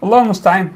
الله المستعان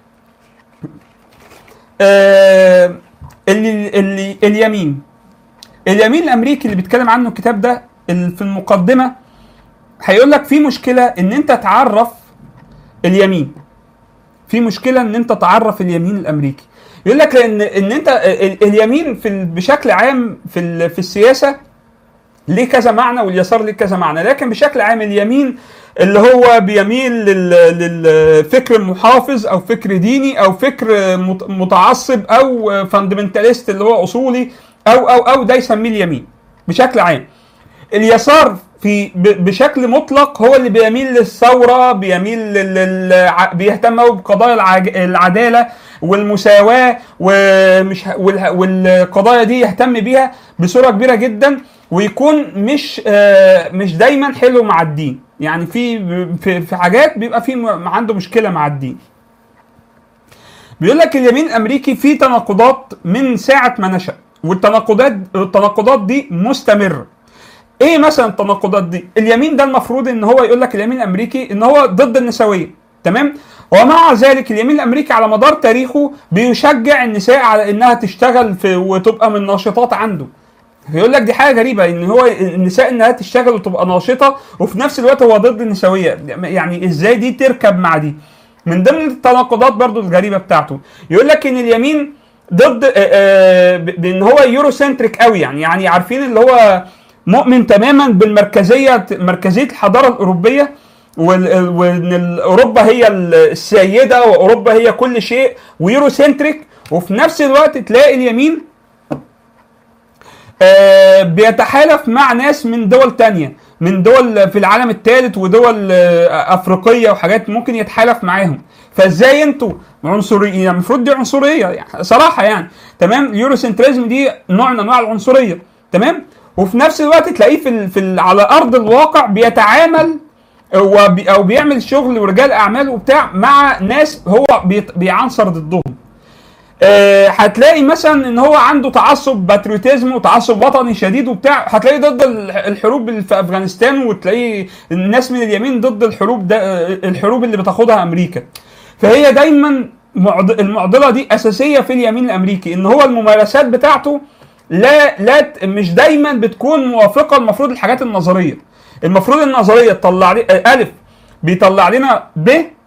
آه اللي اللي اليمين اليمين الامريكي اللي بيتكلم عنه الكتاب ده ال- في المقدمه هيقول لك في مشكله ان انت تعرف اليمين في مشكله ان انت تعرف اليمين الامريكي يقول لك لان ان انت ال- اليمين في ال- بشكل عام في ال- في السياسه ليه كذا معنى واليسار ليه كذا معنى لكن بشكل عام اليمين اللي هو بيميل لل- للفكر المحافظ او فكر ديني او فكر مت- متعصب او فاندمنتاليست اللي هو اصولي او او او ده يسميه اليمين بشكل عام اليسار في ب- بشكل مطلق هو اللي بيميل للثوره بيميل لل لل- ع- بيهتم قوي بقضايا العج- العداله والمساواه ومش ه- والها- والقضايا دي يهتم بيها بصوره كبيره جدا ويكون مش آه، مش دايما حلو مع الدين يعني في في في حاجات بيبقى في م- عنده مشكله مع الدين بيقول لك اليمين الامريكي فيه تناقضات من ساعه ما نشا والتناقضات التناقضات دي مستمره ايه مثلا التناقضات دي اليمين ده المفروض ان هو يقول لك اليمين الامريكي ان هو ضد النسويه تمام ومع ذلك اليمين الامريكي على مدار تاريخه بيشجع النساء على انها تشتغل في وتبقى من ناشطات عنده يقول لك دي حاجه غريبه ان هو النساء انها تشتغل وتبقى ناشطه وفي نفس الوقت هو ضد النسويه يعني ازاي دي تركب مع دي من ضمن التناقضات برضو الغريبه بتاعته يقول لك ان اليمين ضد آه، آه، ب- بان هو يورو سنتريك قوي يعني يعني عارفين اللي هو مؤمن تماما بالمركزيه مركزيه الحضاره الاوروبيه وال- وان ال- اوروبا هي السيده واوروبا هي كل شيء ويورو سنتريك وفي نفس الوقت تلاقي اليمين آه، بيتحالف مع ناس من دول تانية من دول في العالم الثالث ودول آه، افريقيه وحاجات ممكن يتحالف معاهم فازاي انتوا عنصريه يعني المفروض دي عنصريه يعني صراحه يعني تمام اليورو سنتريزم دي نوع من انواع العنصريه تمام وفي نفس الوقت تلاقيه في ال في ال على ارض الواقع بيتعامل هو بي او بيعمل شغل ورجال اعمال وبتاع مع ناس هو بيت- بيعنصر ضدهم آه، هتلاقي مثلا ان هو عنده تعصب باتريوتيزم وتعصب وطني شديد وبتاع هتلاقيه ضد ال- الحروب اللي في افغانستان وتلاقيه الناس من اليمين ضد الحروب ده آه، الحروب اللي بتاخدها امريكا فهي دايما معض- المعضله دي اساسيه في اليمين الامريكي ان هو الممارسات بتاعته لا لا ت- مش دايما بتكون موافقه المفروض الحاجات النظريه المفروض النظريه تطلع لي آه، الف بيطلع لنا ب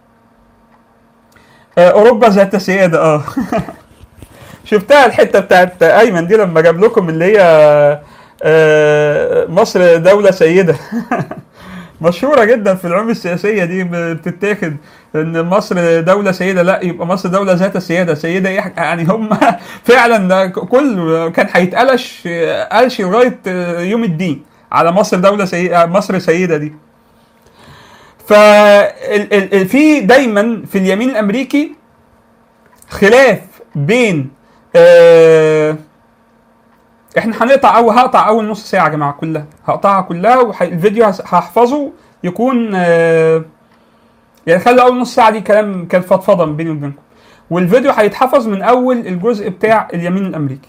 آه، اوروبا ذات سياده اه شفتها الحته بتاعت ايمن دي لما جاب لكم اللي هي آه، مصر دوله سيده مشهوره جدا في العلوم السياسيه دي بتتاخد ان مصر دوله سيده لا يبقى مصر دوله ذات سياده سيده إيه؟ يعني هم فعلا ده كل كان هيتقلش قلش لغايه يوم الدين على مصر دوله سيده مصر سيده دي ففي دايما في اليمين الامريكي خلاف بين آه احنا هنقطع او هقطع اول نص ساعه يا جماعه كلها هقطعها كلها والفيديو هحفظه يكون آه يعني خلي اول نص ساعه دي كلام كان فضفضه بيني وبينكم والفيديو هيتحفظ من اول الجزء بتاع اليمين الامريكي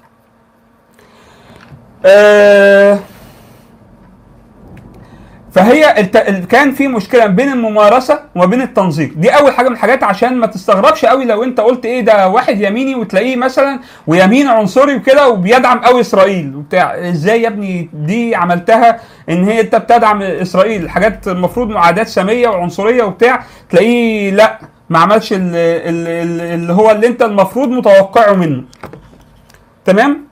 آه فهي الت... كان في مشكله بين الممارسه وما بين التنظير دي اول حاجه من الحاجات عشان ما تستغربش قوي لو انت قلت ايه ده واحد يميني وتلاقيه مثلا ويمين عنصري وكده وبيدعم قوي اسرائيل وبتاع ازاي يا ابني دي عملتها ان هي انت بتدعم اسرائيل حاجات المفروض معادات ساميه وعنصريه وبتاع تلاقيه لا ما عملش ال... ال... ال... اللي هو اللي انت المفروض متوقعه منه تمام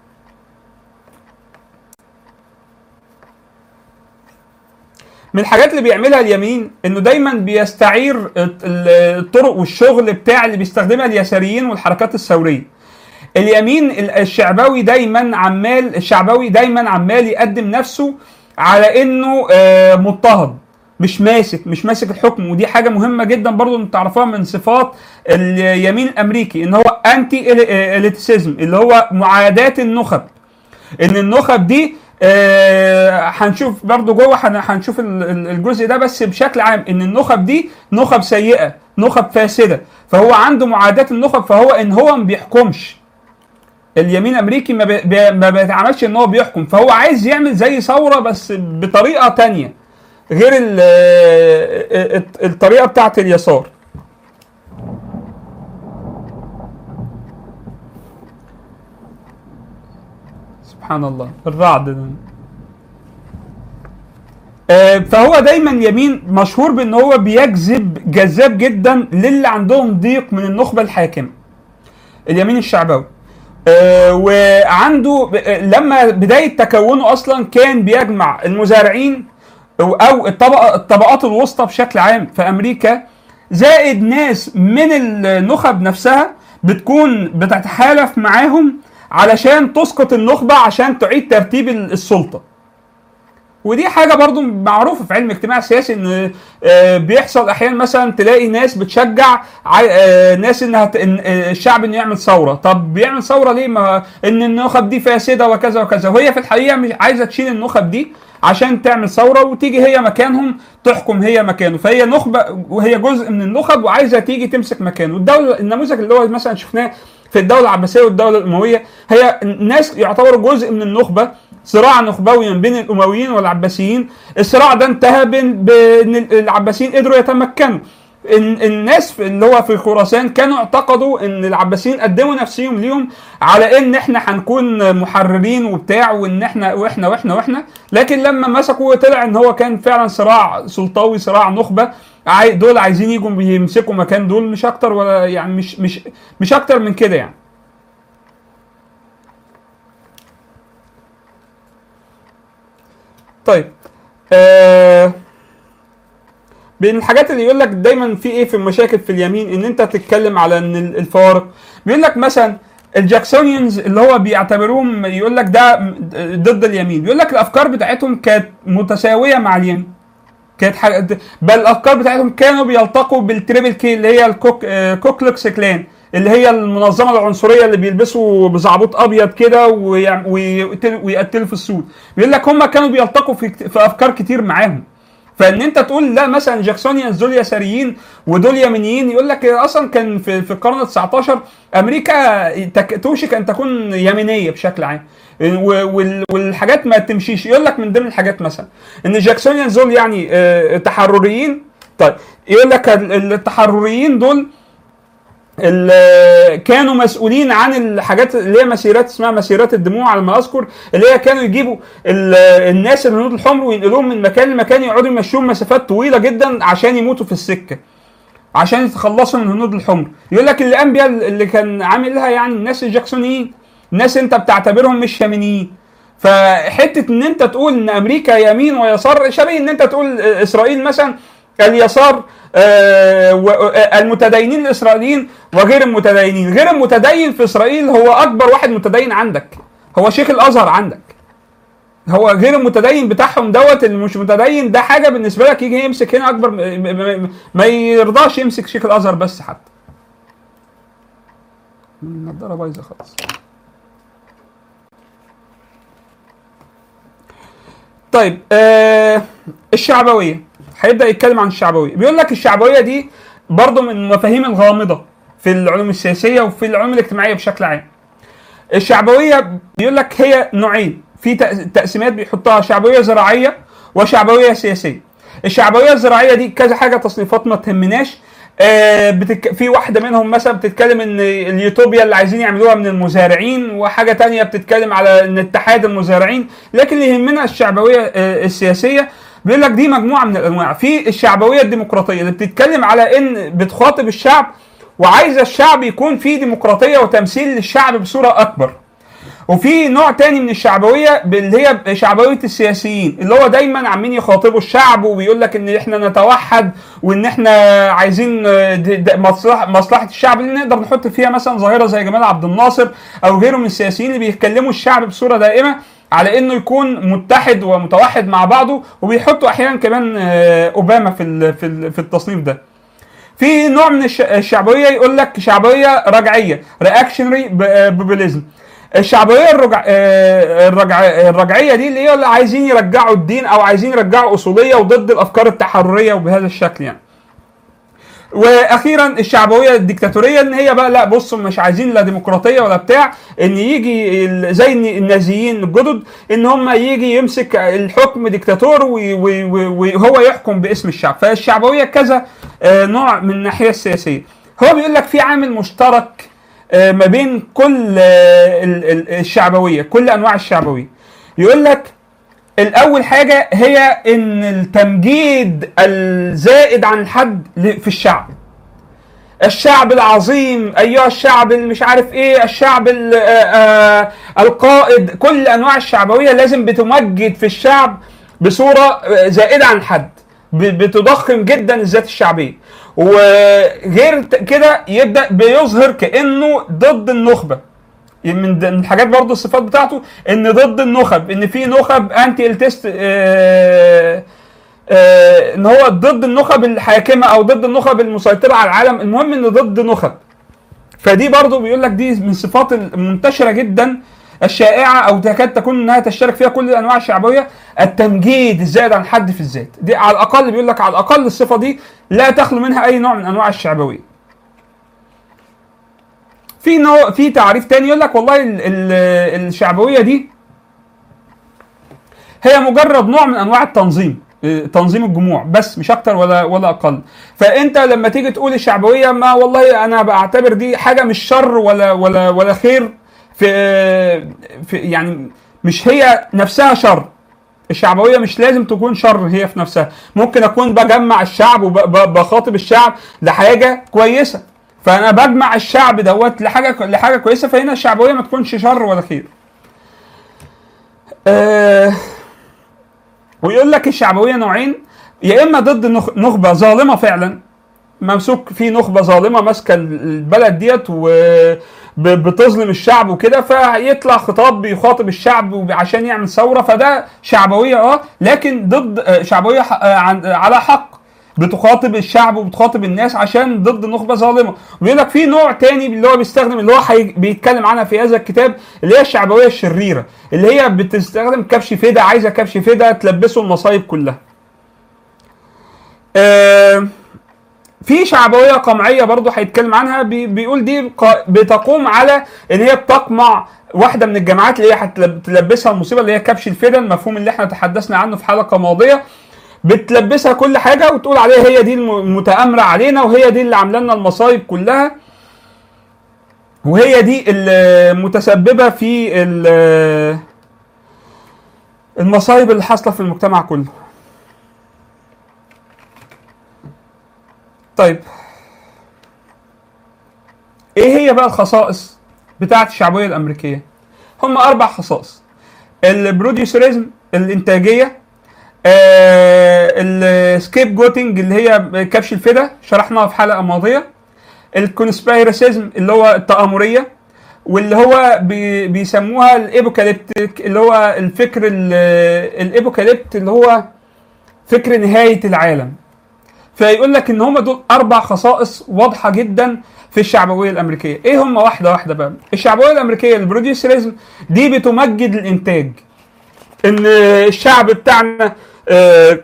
من الحاجات اللي بيعملها اليمين انه دايما بيستعير الطرق والشغل بتاع اللي بيستخدمها اليساريين والحركات الثوريه. اليمين الشعبوي دايما عمال الشعبوي دايما عمال يقدم نفسه على انه مضطهد مش ماسك مش ماسك الحكم ودي حاجه مهمه جدا برضو ان تعرفوها من صفات اليمين الامريكي ان هو انتي اليتسيزم اللي هو معاداه النخب ان النخب دي هنشوف آه برضو جوه هنشوف الجزء ده بس بشكل عام ان النخب دي نخب سيئه نخب فاسده فهو عنده معاداه النخب فهو ان هو ما بيحكمش اليمين الامريكي ما, بي ما بيتعاملش ان هو بيحكم فهو عايز يعمل زي ثوره بس بطريقه تانية غير الطريقه بتاعت اليسار سبحان الله الرعد ده. آه، فهو دايما يمين مشهور بان هو بيجذب جذاب جدا للي عندهم ضيق من النخبه الحاكمه اليمين الشعبوي آه، وعنده آه، لما بدايه تكونه اصلا كان بيجمع المزارعين او أو الطبقه الطبقات الوسطى بشكل عام في امريكا زائد ناس من النخب نفسها بتكون بتتحالف معاهم علشان تسقط النخبه عشان تعيد ترتيب السلطه ودي حاجه برضو معروفه في علم الاجتماع السياسي ان آه، بيحصل احيانا مثلا تلاقي ناس بتشجع عاي- آه، ناس انها ت- إن آه، الشعب انه يعمل ثوره طب بيعمل ثوره ليه ما ان النخب دي فاسده وكذا وكذا وهي في الحقيقه مش عايزه تشيل النخب دي عشان تعمل ثوره وتيجي هي مكانهم تحكم هي مكانه فهي نخبه وهي جزء من النخب وعايزه تيجي تمسك مكانه الدوله النموذج اللي هو مثلا شفناه في الدوله العباسيه والدوله الامويه هي ناس يعتبروا جزء من النخبه صراع نخبوي بين الامويين والعباسيين الصراع ده انتهى بين بان العباسيين قدروا يتمكنوا ال- الناس في- اللي هو في خراسان كانوا اعتقدوا ان العباسيين قدموا نفسهم ليهم على ان احنا هنكون محررين وبتاع وان احنا واحنا واحنا واحنا لكن لما مسكوا طلع ان هو كان فعلا صراع سلطوي صراع نخبه عاي- دول عايزين يجوا يمسكوا مكان دول مش اكتر ولا يعني مش مش مش اكتر من كده يعني طيب آه بين الحاجات اللي يقول لك دايما في ايه في المشاكل في اليمين ان انت تتكلم على ان ال- الفوارق بيقول لك مثلا الجاكسونيانز اللي هو بيعتبروهم يقول لك ده ضد اليمين بيقول لك الافكار بتاعتهم كانت متساويه مع اليمين كانت حاجة بل الافكار بتاعتهم كانوا بيلتقوا بالتريبل كي اللي هي الكوك آه، كوكلوكس كلان اللي هي المنظمه العنصريه اللي بيلبسوا بزعبوط ابيض كده ويعم- ويقتلوا ويقتلوا في السود بيقول لك هم كانوا بيلتقوا في كت- في افكار كتير معاهم فان انت تقول لا مثلا جاكسونيانز دول يساريين ودول يمينيين يقول لك اصلا كان في في القرن ال 19 امريكا تك- توشك ان تكون يمينيه بشكل عام و- وال- والحاجات ما تمشيش يقول لك من ضمن الحاجات مثلا ان جاكسونيانز دول يعني آه، تحرريين طيب يقول لك ال- التحرريين دول ال- كانوا مسؤولين عن الحاجات اللي هي مسيرات اسمها مسيرات الدموع على ما اذكر اللي هي كانوا يجيبوا ال- الناس الهنود الحمر وينقلوهم من مكان لمكان يقعدوا يمشوهم مسافات طويله جدا عشان يموتوا في السكه عشان يتخلصوا من الهنود الحمر يقول لك اللي قام بيها اللي كان عاملها يعني الناس الجاكسونيين الناس انت بتعتبرهم مش يمينيين فحته ان انت تقول ان امريكا يمين ويسار شبيه ان انت تقول اسرائيل مثلا اليسار آه، و- آه، المتدينين الاسرائيليين وغير المتدينين غير المتدين في اسرائيل هو اكبر واحد متدين عندك هو شيخ الازهر عندك هو غير المتدين بتاعهم دوت اللي مش متدين ده حاجه بالنسبه لك يجي يمسك هنا اكبر م- م- م- ما يرضاش يمسك شيخ الازهر بس حتى النضاره بايظه خالص طيب آه الشعبويه هيبدا يتكلم عن الشعبويه بيقول لك الشعبويه دي برضه من المفاهيم الغامضه في العلوم السياسيه وفي العلوم الاجتماعيه بشكل عام الشعبويه بيقول لك هي نوعين في تق- تقسيمات بيحطها شعبويه زراعيه وشعبويه سياسيه الشعبويه الزراعيه دي كذا حاجه تصنيفات ما تهمناش آه بتك... في واحده منهم مثلا بتتكلم ان اليوتوبيا اللي عايزين يعملوها من المزارعين وحاجه تانية بتتكلم على ان اتحاد المزارعين لكن اللي يهمنا الشعبويه آه السياسيه بيقول لك دي مجموعه من الانواع في الشعبويه الديمقراطيه اللي بتتكلم على ان بتخاطب الشعب وعايزه الشعب يكون فيه ديمقراطيه وتمثيل للشعب بصوره اكبر وفي نوع تاني من الشعبويه اللي هي شعبويه السياسيين اللي هو دايما عمالين يخاطبوا الشعب وبيقول لك ان احنا نتوحد وان احنا عايزين د- د- مصلحه مصلحه الشعب اللي نقدر نحط فيها مثلا ظاهره زي جمال عبد الناصر او غيره من السياسيين اللي بيتكلموا الشعب بصوره دائمه على انه يكون متحد ومتوحد مع بعضه وبيحطوا احيانا كمان آه، اوباما في ال- في ال- في التصنيف ده في نوع من الش- الشعبويه يقول لك شعبويه رجعيه رياكشنري بوبوليزم الشعبويه الرجع آه، الرجع الرجعيه دي اللي هي اللي عايزين يرجعوا الدين او عايزين يرجعوا اصوليه وضد الافكار التحرريه وبهذا الشكل يعني واخيرا الشعبويه الديكتاتوريه ان هي بقى لا بصوا مش عايزين لا ديمقراطيه ولا بتاع ان يجي ال- زي الن- النازيين الجدد ان هم يجي يمسك الحكم ديكتاتور وي- وي- وي- وهو يحكم باسم الشعب فالشعبويه كذا آه، نوع من الناحيه السياسيه هو بيقول لك في عامل مشترك آه، ما بين كل آه، ال- ال- الشعبويه كل انواع الشعبويه يقول لك الاول حاجه هي ان التمجيد الزائد عن الحد ل- في الشعب الشعب العظيم ايها الشعب اللي مش عارف ايه الشعب ال- آه، آه، القائد كل انواع الشعبويه لازم بتمجد في الشعب بصوره آه، زائده عن الحد ب- بتضخم جدا الذات الشعبيه وغير ت- كده يبدا بيظهر كانه ضد النخبه من د- من الحاجات برضو الصفات بتاعته ان ضد النخب ان في نخب انتي التست آه آه ان هو ضد النخب الحاكمه او ضد النخب المسيطره على العالم المهم ان ضد نخب فدي برضو بيقول لك دي من الصفات المنتشره جدا الشائعه او تكاد تكون انها تشترك فيها كل الانواع الشعبويه التمجيد الزائد عن حد في الذات دي على الاقل بيقول لك على الاقل الصفه دي لا تخلو منها اي نوع من انواع الشعبويه في نوع في تعريف تاني يقول لك والله ال ال الشعبويه دي هي مجرد نوع من انواع التنظيم آه، تنظيم الجموع بس مش اكتر ولا ولا اقل فانت لما تيجي تقول الشعبويه ما والله انا بعتبر دي حاجه مش شر ولا ولا ولا خير في في يعني مش هي نفسها شر الشعبويه مش لازم تكون شر هي في نفسها ممكن اكون بجمع الشعب وبخاطب الشعب لحاجه كويسه فانا بجمع الشعب دوت لحاجه لحاجه كويسه فهنا الشعبويه ما تكونش شر ولا خير آه ويقول لك الشعبويه نوعين يا اما ضد نخ- نخبه ظالمه فعلا ممسوك في نخبه ظالمه ماسكه البلد ديت وبتظلم الشعب وكده فيطلع خطاب بيخاطب الشعب وب- عشان يعمل ثوره فده شعبويه اه لكن ضد آه، شعبويه ح- آه، عن- آه، على حق بتخاطب الشعب وبتخاطب الناس عشان ضد نخبه ظالمه وبيقول لك في نوع تاني اللي هو بيستخدم اللي هو حي... بيتكلم عنها في هذا الكتاب اللي هي الشعبويه الشريره اللي هي بتستخدم كبش فدا عايزه كبش فدا تلبسه المصايب كلها آه في شعبويه قمعيه برضو هيتكلم عنها بي بيقول دي ق- بتقوم على ان هي بتقمع واحده من الجماعات اللي هي هتلبسها المصيبه اللي هي كبش الفدا المفهوم اللي احنا تحدثنا عنه في حلقه ماضيه بتلبسها كل حاجه وتقول عليها هي دي الم- المتآمره علينا وهي دي اللي عامله لنا المصايب كلها وهي دي المتسببه في ال- المصايب اللي حاصله في المجتمع كله طيب ايه هي بقى الخصائص بتاعه الشعبيه الامريكيه هم اربع خصائص البروديوسريزم الانتاجيه آه السكيب جوتنج اللي هي كبش الفدا شرحناها في حلقه ماضيه الكونسبيرسيزم اللي هو التآمريه واللي هو بي بيسموها الايبوكاليبتيك اللي هو الفكر ال- الايبوكاليبت اللي هو فكر نهايه العالم فيقول لك ان هم دول اربع خصائص واضحه جدا في الشعبويه الامريكيه ايه هم واحده واحده بقى الشعبويه الامريكيه البروديوسريزم دي بتمجد الانتاج ان الشعب بتاعنا آه،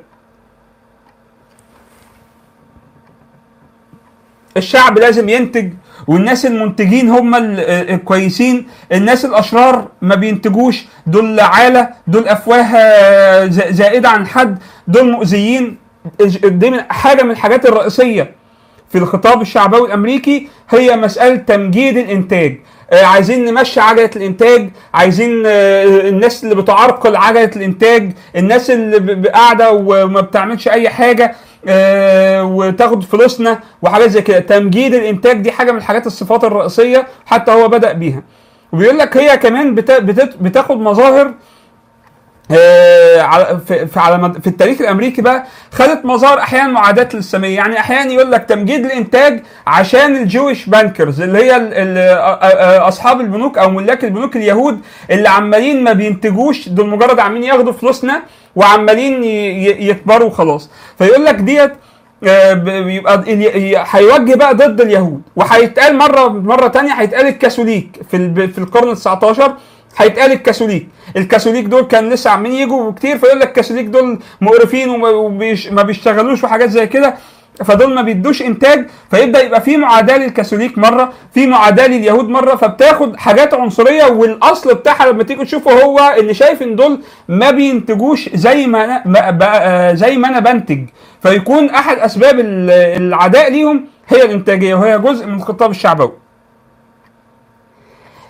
الشعب لازم ينتج والناس المنتجين هم ال- آه، الكويسين الناس الاشرار ما بينتجوش دول عاله دول افواه آه، ز- زائده عن حد دول مؤذيين دي من حاجه من الحاجات الرئيسيه في الخطاب الشعبوي الامريكي هي مساله تمجيد الانتاج آه، عايزين نمشي عجله الانتاج عايزين آه، الناس اللي بتعرقل عجله الانتاج الناس اللي ب- ب- قاعده وما بتعملش اي حاجه آه، وتاخد فلوسنا وحاجات زي كده تمجيد الانتاج دي حاجه من الحاجات الصفات الرئيسيه حتى هو بدا بيها وبيقول لك هي كمان بتا- بتت- بتاخد مظاهر آه، على في في على مد- في التاريخ الامريكي بقى خدت مظاهر احيانا معاداه للساميه يعني احيانا يقول لك تمجيد الانتاج عشان الجويش بانكرز اللي هي ال- ال- آه، آه، اصحاب البنوك او ملاك البنوك اليهود اللي عمالين ما بينتجوش دول مجرد عمالين ياخدوا فلوسنا وعمالين ي- ي- يكبروا خلاص فيقول لك ديت آه، ب- بيبقى ال- ي- هيوجه بقى ضد اليهود وهيتقال مره مره تانية هيتقال الكاثوليك في ال- في القرن ال 19 هيتقال الكاثوليك الكاثوليك دول كان لسه عمالين يجوا كتير فيقول لك الكاثوليك دول مقرفين وما بيشتغلوش وحاجات زي كده فدول ما بيدوش انتاج فيبدا يبقى في معاداه للكاثوليك مره في معاداه لليهود مره فبتاخد حاجات عنصريه والاصل بتاعها لما تيجي تشوفه هو ان شايف ان دول ما بينتجوش زي ما انا ما- بقى- آه، زي ما انا بنتج فيكون احد اسباب ال- العداء ليهم هي الانتاجيه وهي جزء من الخطاب الشعبوي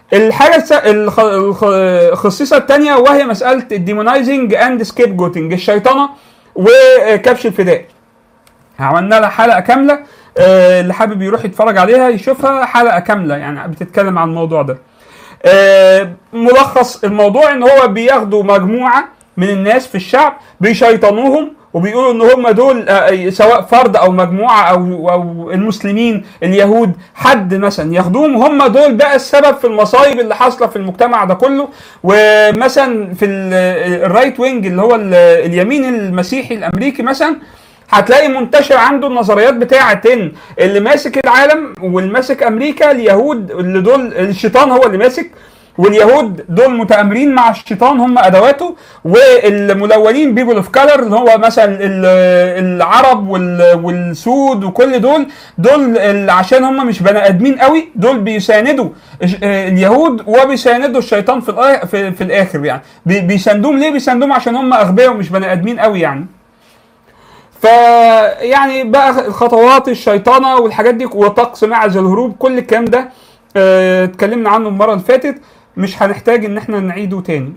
الحاجه الس- الخ- الخ- الخصيصه الثانيه وهي مساله الديمونايزنج اند سكيب جوتنج الشيطنه وكبش الفداء عملنا لها حلقه كامله آه، اللي حابب يروح يتفرج عليها يشوفها حلقه كامله يعني بتتكلم عن الموضوع ده آه، ملخص الموضوع ان هو بياخدوا مجموعه من الناس في الشعب بيشيطنوهم وبيقولوا ان هم دول آه، سواء فرد او مجموعه او او المسلمين اليهود حد مثلا ياخدوهم هم دول بقى السبب في المصايب اللي حاصله في المجتمع ده كله ومثلا في ال- الرايت وينج اللي هو ال- اليمين المسيحي الامريكي مثلا هتلاقي منتشر عنده النظريات بتاعه ان اللي ماسك العالم واللي ماسك امريكا اليهود اللي دول الشيطان هو اللي ماسك واليهود دول متآمرين مع الشيطان هم ادواته والملونين بيبل اوف كلر اللي هو مثلا ال- العرب وال- والسود وكل دول دول ال- عشان هم مش بني ادمين قوي دول بيساندوا الش- اليهود وبيساندوا الشيطان في الآ- في, في الاخر يعني بي- بيساندوهم ليه بيساندوهم عشان هم اغبياء ومش بني ادمين قوي يعني فيعني بقى الخطوات الشيطنه والحاجات دي وطقس معز الهروب كل الكلام ده آه، اتكلمنا عنه المره اللي فاتت مش هنحتاج ان احنا نعيده تاني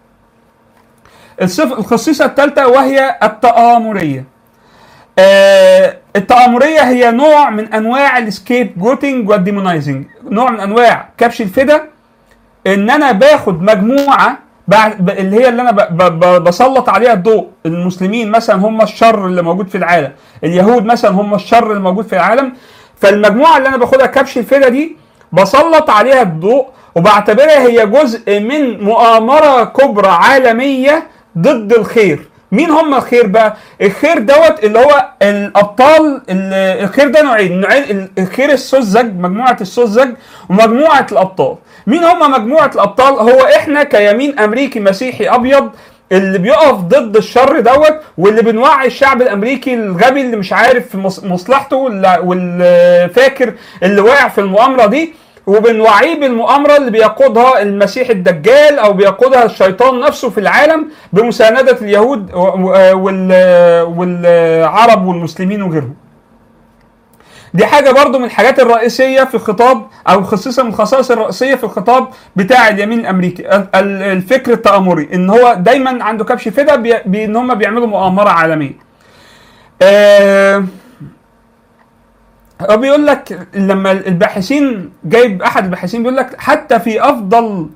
الصف الخصيصه الثالثه وهي التآمريه آه، التآمريه هي نوع من انواع السكيب جوتنج والديمونايزنج نوع من انواع كبش الفدا ان انا باخد مجموعه بعد ب- اللي هي اللي انا ب- ب- ب- بسلط عليها الضوء المسلمين مثلا هم الشر اللي موجود في العالم اليهود مثلا هم الشر اللي موجود في العالم فالمجموعه اللي انا باخدها كبش الفدا دي بسلط عليها الضوء وبعتبرها هي جزء من مؤامره كبرى عالميه ضد الخير مين هم الخير بقى؟ الخير دوت اللي هو الابطال ال- الخير ده نوعين، نوعين ال- الخير السذج مجموعه السذج ومجموعه الابطال. مين هم مجموعه الابطال؟ هو احنا كيمين امريكي مسيحي ابيض اللي بيقف ضد الشر دوت واللي بنوعي الشعب الامريكي الغبي اللي مش عارف في مص- مصلحته واللي واللي فاكر اللي واقع في المؤامره دي وبنوعيه بالمؤامره اللي بيقودها المسيح الدجال او بيقودها الشيطان نفسه في العالم بمسانده اليهود و- و- وال- والعرب والمسلمين وغيرهم. دي حاجة برضو من الحاجات الرئيسية في الخطاب أو خصيصا من الخصائص الرئيسية في الخطاب بتاع اليمين الأمريكي ال- ال- الفكر التآمري إن هو دايما عنده كبش فدا بي- بإن هم بيعملوا مؤامرة عالمية. آه هو بيقول لك لما الباحثين جايب احد الباحثين بيقول لك حتى في افضل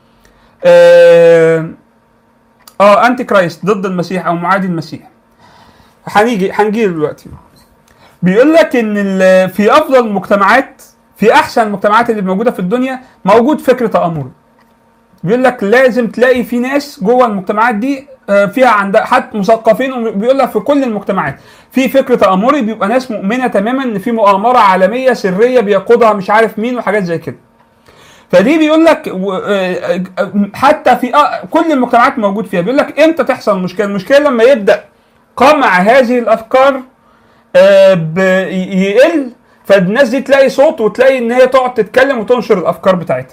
اه, آه انتي كرايست ضد المسيح او معادي المسيح هنيجي هنجي دلوقتي بيقول لك ان ال- في افضل المجتمعات في احسن المجتمعات اللي موجوده في الدنيا موجود فكر تآمري بيقول لك لازم تلاقي في ناس جوه المجتمعات دي آه، فيها عندها حتى مثقفين وبيقول لك في كل المجتمعات في فكر تآمري بيبقى ناس مؤمنه تماما ان في مؤامره عالميه سريه بيقودها مش عارف مين وحاجات زي كده فدي بيقول لك و- آه، آه، حتى في آه، كل المجتمعات موجود فيها بيقول لك امتى تحصل المشكله المشكله لما يبدا قمع هذه الافكار آه، ب- ي- يقل فالناس دي تلاقي صوت وتلاقي ان هي تقعد تتكلم وتنشر الافكار بتاعتها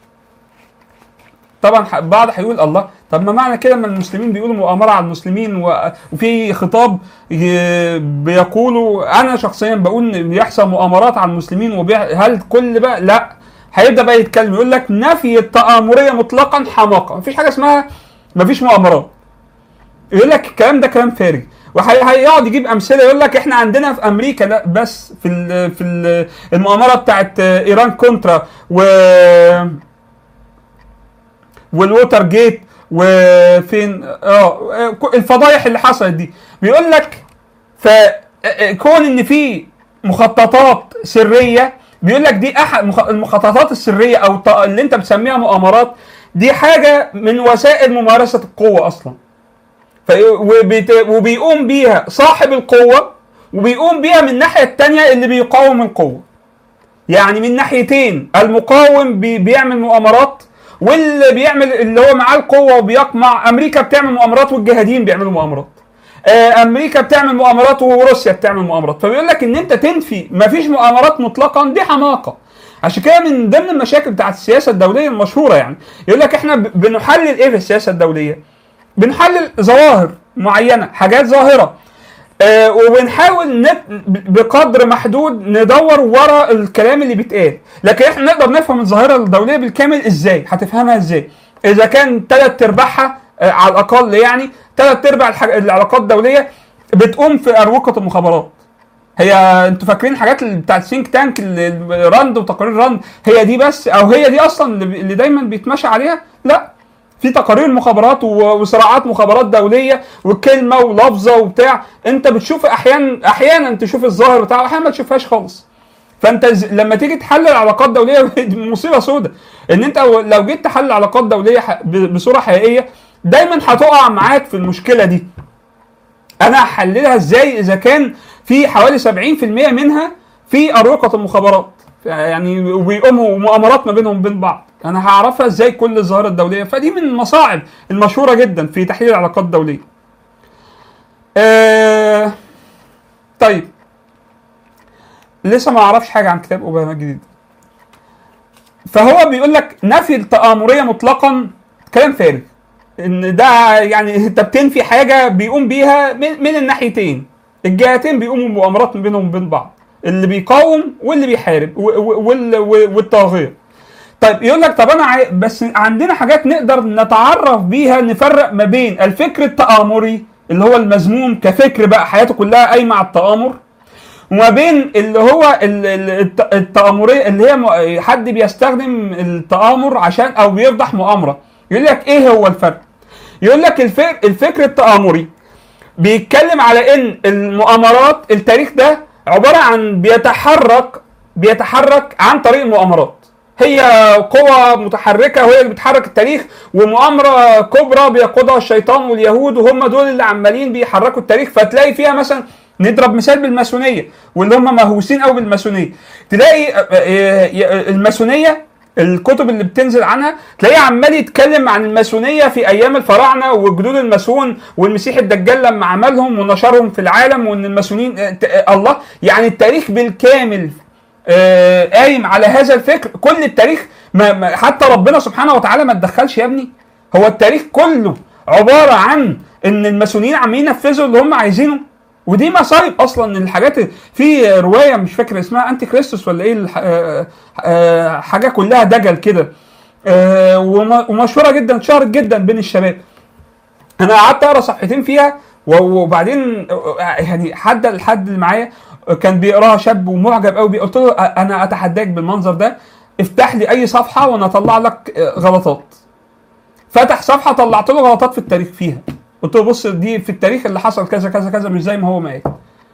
طبعا ح- بعض هيقول الله طب ما معنى كده ان المسلمين بيقولوا مؤامره على المسلمين و- وفي خطاب ي- بيقولوا انا شخصيا بقول ان بيحصل مؤامرات على المسلمين وبيح... هل كل بقى لا هيبدا بقى يتكلم يقول لك نفي التآمريه مطلقا حماقه مفيش حاجه اسمها مفيش مؤامرات يقول لك الكلام ده كلام فارغ وهيقعد يجيب امثله يقول لك احنا عندنا في امريكا لا بس في ال في ال المؤامره بتاعت ايران كونترا و والووتر جيت وفين اه الفضايح اللي حصلت دي بيقول لك فكون ان في مخططات سريه بيقول لك دي احد مخ- المخططات السريه او الط- اللي انت بتسميها مؤامرات دي حاجه من وسائل ممارسه القوه اصلا في وبيت- وبيقوم بيها صاحب القوه وبيقوم بيها من الناحيه الثانيه اللي بيقاوم القوه يعني من ناحيتين المقاوم بي بيعمل مؤامرات واللي بيعمل اللي هو معاه القوه وبيقمع امريكا بتعمل مؤامرات والجهاديين بيعملوا مؤامرات آه، امريكا بتعمل مؤامرات وروسيا بتعمل مؤامرات فبيقول لك ان انت تنفي مفيش مؤامرات مطلقا دي حماقه عشان كده من ضمن المشاكل بتاعت السياسه الدوليه المشهوره يعني يقول لك احنا ب- بنحلل ايه في السياسه الدوليه بنحلل ظواهر معينه حاجات ظاهره آه وبنحاول نت... بقدر محدود ندور ورا الكلام اللي بيتقال لكن احنا نقدر نفهم الظاهره الدوليه بالكامل ازاي هتفهمها ازاي اذا كان ثلاث ارباعها آه على الاقل يعني ثلاث ارباع الحاج... العلاقات الدوليه بتقوم في اروقه المخابرات هي انتوا فاكرين حاجات بتاع السينك تانك الراند وتقارير راند هي دي بس او هي دي اصلا اللي دايما بيتمشى عليها لا في تقارير مخابرات وصراعات مخابرات دوليه وكلمه ولفظه وبتاع انت بتشوف احيانا احيانا تشوف الظاهر بتاعه احيانا ما تشوفهاش خالص فانت لما تيجي تحلل علاقات دوليه مصيبه سودة ان انت لو جيت تحلل علاقات دوليه بصوره حقيقيه دايما هتقع معاك في المشكله دي انا هحللها ازاي اذا كان في حوالي 70% منها في اروقه المخابرات يعني وبيقوموا مؤامرات ما بينهم وبين بعض انا هعرفها ازاي كل الظاهره الدوليه فدي من المصاعب المشهوره جدا في تحليل العلاقات الدوليه آه طيب لسه ما اعرفش حاجه عن كتاب اوباما الجديد فهو بيقول لك نفي التآمرية مطلقا كلام فارغ ان ده يعني انت بتنفي حاجه بيقوم بيها من, من الناحيتين الجهتين بيقوموا بمؤامرات بينهم وبين بعض اللي بيقاوم واللي بيحارب والطاغيه طيب يقول لك طب انا عاي... بس عندنا حاجات نقدر نتعرف بيها نفرق ما بين الفكر التآمري اللي هو المذموم كفكر بقى حياته كلها قايمه على التآمر وما بين اللي هو التآمرية اللي هي حد بيستخدم التآمر عشان او بيفضح مؤامرة يقول لك ايه هو الفرق يقول لك الفكر, الفكر التآمري بيتكلم على ان المؤامرات التاريخ ده عبارة عن بيتحرك بيتحرك عن طريق المؤامرات هي قوة متحركة وهي اللي بتحرك التاريخ ومؤامرة كبرى بيقودها الشيطان واليهود وهم دول اللي عمالين بيحركوا التاريخ فتلاقي فيها مثلا نضرب مثال بالماسونيه واللي هم مهووسين قوي بالماسونيه تلاقي الماسونيه الكتب اللي بتنزل عنها تلاقيه عمال يتكلم عن الماسونيه في ايام الفراعنه وجدود الماسون والمسيح الدجال لما عملهم ونشرهم في العالم وان الماسونين الله يعني التاريخ بالكامل قايم على هذا الفكر كل التاريخ ما حتى ربنا سبحانه وتعالى ما تدخلش يا ابني هو التاريخ كله عباره عن ان الماسونيين عمالين ينفذوا اللي هم عايزينه ودي مصايب اصلا الحاجات في روايه مش فاكر اسمها انتي كريستوس ولا ايه حاجه كلها دجل كده ومشهوره جدا اتشهرت جدا بين الشباب انا قعدت اقرا صفحتين فيها وبعدين يعني حد الحد اللي معايا كان بيقراها شاب ومعجب قوي قلت له انا اتحداك بالمنظر ده افتح لي اي صفحه وانا اطلع لك غلطات فتح صفحه طلعت له غلطات في التاريخ فيها قلت له بص دي في التاريخ اللي حصل كذا كذا كذا مش زي ما هو ما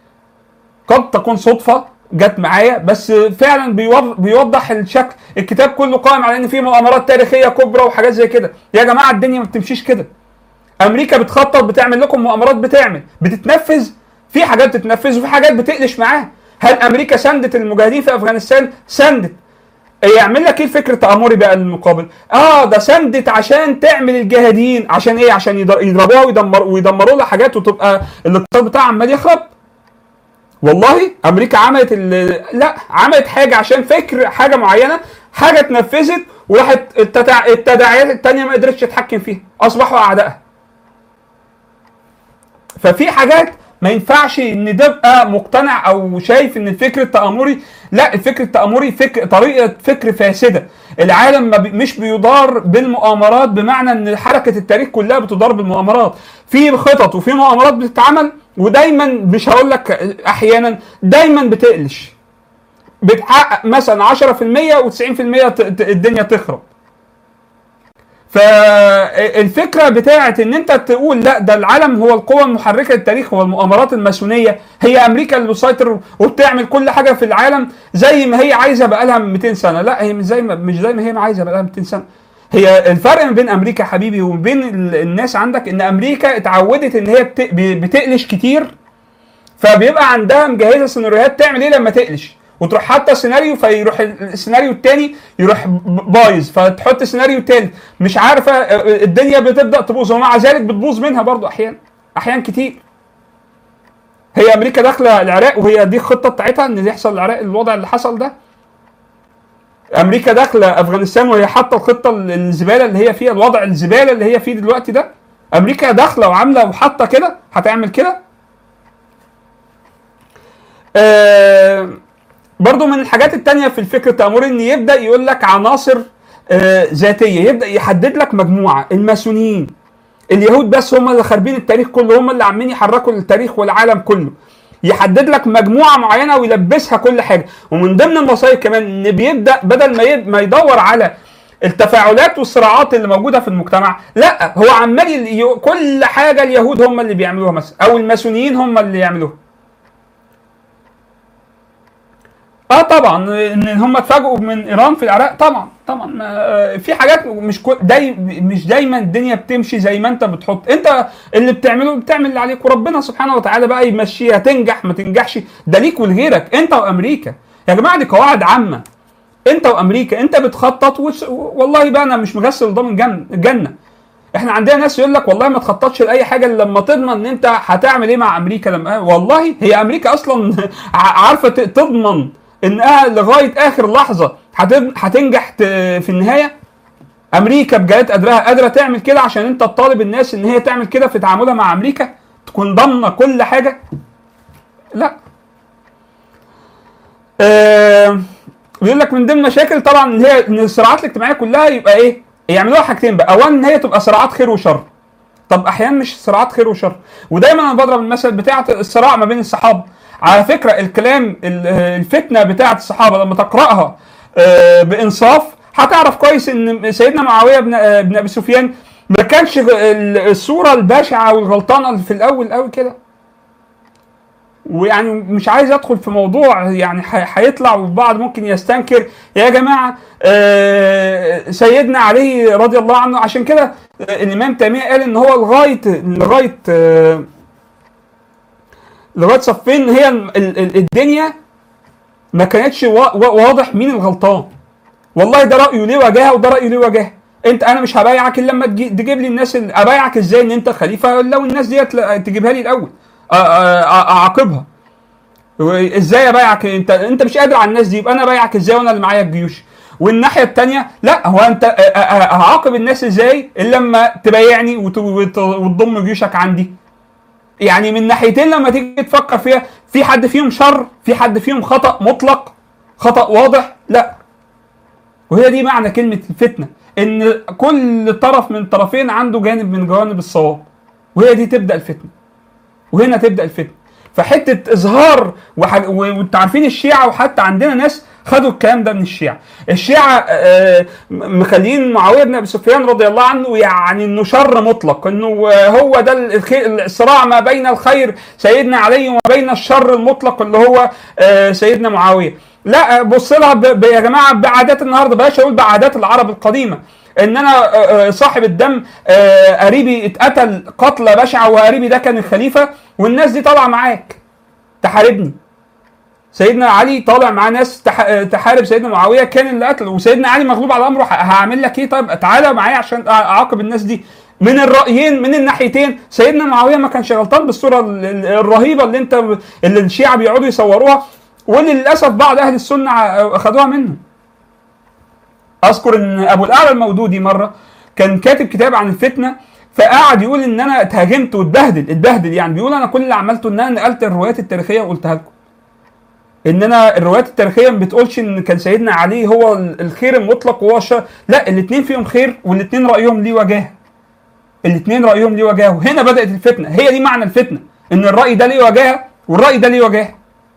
قد تكون صدفه جت معايا بس فعلا بيوضح الشكل الكتاب كله قائم على ان في مؤامرات تاريخيه كبرى وحاجات زي كده يا جماعه الدنيا ما بتمشيش كده امريكا بتخطط بتعمل لكم مؤامرات بتعمل بتتنفذ في حاجات بتتنفذ وفي حاجات بتقلش معاها هل امريكا سندت المجاهدين في افغانستان سندت يعمل لك ايه الفكر التآمري بقى المقابل؟ اه ده سندت عشان تعمل الجهاديين عشان ايه؟ عشان يضربوها ويدمروا ويدمروا لها حاجات وتبقى الاقتصاد بتاعها عمال يخرب. والله امريكا عملت لا عملت حاجه عشان فكر حاجه معينه حاجه اتنفذت وراحت التدع... التداعيات الثانيه ما قدرتش تتحكم فيها اصبحوا اعدائها. ففي حاجات ما ينفعش ان تبقى مقتنع او شايف ان الفكر التآمري لا الفكر التآمري فكر طريقه فكر فاسده العالم ما بي مش بيدار بالمؤامرات بمعنى ان حركه التاريخ كلها بتدار بالمؤامرات في خطط وفي مؤامرات بتتعمل ودايما مش هقول لك احيانا دايما بتقلش بتحقق مثلا 10% و90% الدنيا تخرب فالفكره بتاعت ان انت تقول لا ده العالم هو القوه المحركه للتاريخ هو المؤامرات الماسونيه هي امريكا اللي بتسيطر وبتعمل كل حاجه في العالم زي ما هي عايزه بقالها 200 سنه لا هي مش زي ما مش زي ما هي عايزه بقالها 200 سنه هي الفرق ما بين امريكا حبيبي وبين الناس عندك ان امريكا اتعودت ان هي بتقلش كتير فبيبقى عندها مجهزه سيناريوهات تعمل ايه لما تقلش وتروح حاطه سيناريو فيروح السيناريو الثاني يروح بايظ فتحط سيناريو ثالث مش عارفه الدنيا بتبدا تبوظ ومع ذلك بتبوظ منها برضو احيانا احيانا كتير هي امريكا داخله العراق وهي دي الخطه بتاعتها ان يحصل العراق الوضع اللي حصل ده امريكا داخله افغانستان وهي حاطه الخطه الزباله اللي هي فيها الوضع الزباله اللي هي فيه دلوقتي ده امريكا داخله وعامله وحاطه كده هتعمل كده آه برضو من الحاجات التانية في الفكر التأمري ان يبدأ يقول لك عناصر آه ذاتية يبدأ يحدد لك مجموعة الماسونيين اليهود بس هم اللي خاربين التاريخ كله هم اللي عاملين يحركوا التاريخ والعالم كله يحدد لك مجموعه معينه ويلبسها كل حاجه ومن ضمن المصايب كمان ان بيبدا بدل ما يب- ما يدور على التفاعلات والصراعات اللي موجوده في المجتمع لا هو عمال ي- كل حاجه اليهود هم اللي بيعملوها مثلا او الماسونيين هم اللي يعملوها اه طبعا ان هم اتفاجئوا من ايران في العراق طبعا طبعا آه، في حاجات مش كو داي مش دايما الدنيا بتمشي زي ما انت بتحط انت اللي بتعمله بتعمل اللي عليك وربنا سبحانه وتعالى بقى يمشيها تنجح ما تنجحش ده ليك ولغيرك انت وامريكا يا جماعه دي قواعد عامه انت وامريكا انت بتخطط وس... والله بقى انا مش مغسل ضامن جن... الجنه احنا عندنا ناس يقول لك والله ما تخططش لاي حاجه الا لما تضمن ان انت هتعمل ايه مع امريكا لما والله هي امريكا اصلا ع- عارفه ت- تضمن انها لغايه اخر لحظه هتب- هتنجح ت- في النهايه امريكا بجلالة قدرها قادره تعمل كده عشان انت تطالب الناس ان هي تعمل كده في تعاملها مع امريكا تكون ضامنه كل حاجه لا آه بيقول لك من ضمن مشاكل طبعا ان هي ان الصراعات الاجتماعيه كلها يبقى ايه؟ يعملوها حاجتين بقى، اولا ان هي تبقى صراعات خير وشر. طب احيانا مش صراعات خير وشر، ودايما انا بضرب المثل بتاعه الصراع ما بين الصحابه. على فكره الكلام ال- الفتنه بتاعه الصحابه لما تقراها آه، بانصاف هتعرف كويس ان سيدنا معاويه بن آه، بن ابي سفيان ما كانش ال- الصوره البشعه والغلطانه اللي في الاول قوي كده. ويعني مش عايز ادخل في موضوع يعني ح- هيطلع والبعض ممكن يستنكر يا جماعه آه، سيدنا علي رضي الله عنه عشان كده آه، الامام تيميه قال ان هو لغايه لغايه آه، لغايه صفين هي ال- ال- الدنيا ما كانتش وا- وا- واضح مين الغلطان والله ده رايه ليه وجاهه وده رايه ليه وجاهه انت انا مش هبايعك الا لما تجي- تجيب لي الناس اللي ابايعك ازاي ان انت خليفه لو الناس ديت لا- تجيبها لي الاول أ- أ- أ- اعاقبها ازاي ابايعك انت انت مش قادر على الناس دي يبقى انا ابايعك ازاي وانا اللي معايا الجيوش والناحيه الثانيه لا هو انت أ- أ- أ- هعاقب الناس ازاي الا لما تبايعني وت- وت- وتضم جيوشك عندي يعني من ناحيتين لما تيجي تفكر فيها في حد فيهم شر في حد فيهم خطا مطلق خطا واضح لا وهي دي معنى كلمه الفتنه ان كل طرف من طرفين عنده جانب من جوانب الصواب وهي دي تبدا الفتنه وهنا تبدا الفتنه فحته اظهار وح- و- وانتوا عارفين الشيعه وحتى عندنا ناس خدوا الكلام ده من الشيعه الشيعه آه، م- مخلين معاويه بن ابي سفيان رضي الله عنه يعني انه شر مطلق انه آه، هو ده الخير الصراع ما بين الخير سيدنا علي وما بين الشر المطلق اللي هو آه، سيدنا معاويه لا بص لها ب- ب- يا جماعه بعادات النهارده بلاش اقول بعادات العرب القديمه ان انا آه، آه، صاحب الدم آه، قريبي اتقتل قتله بشعه وقريبي ده كان الخليفه والناس دي طالعه معاك تحاربني سيدنا علي طالع معاه ناس تح- آه، تحارب سيدنا معاويه كان اللي قتله وسيدنا علي مغلوب على امره ه- هعمل لك ايه طيب تعالى معايا عشان أ- اعاقب الناس دي من الرايين من الناحيتين سيدنا معاويه ما كانش غلطان بالصوره ال- ال- الرهيبه اللي انت اللي الشيعه بيقعدوا يصوروها واللي للاسف بعض اهل السنه ع- اخذوها منه اذكر ان ابو الاعلى المودودي مره كان كاتب كتاب عن الفتنه فقعد يقول ان انا اتهاجمت واتبهدل اتبهدل يعني بيقول انا كل اللي عملته ان انا نقلت الروايات التاريخيه وقلتها لكم ان انا الروايات التاريخيه ما بتقولش ان كان سيدنا علي هو ال- الخير المطلق وهو الشر لا الاثنين فيهم خير والاثنين رايهم ليه وجاهه الاثنين رايهم ليه وجاهه هنا بدات الفتنه هي دي معنى الفتنه ان الراي ده ليه وجاهه والراي ده ليه وجاهه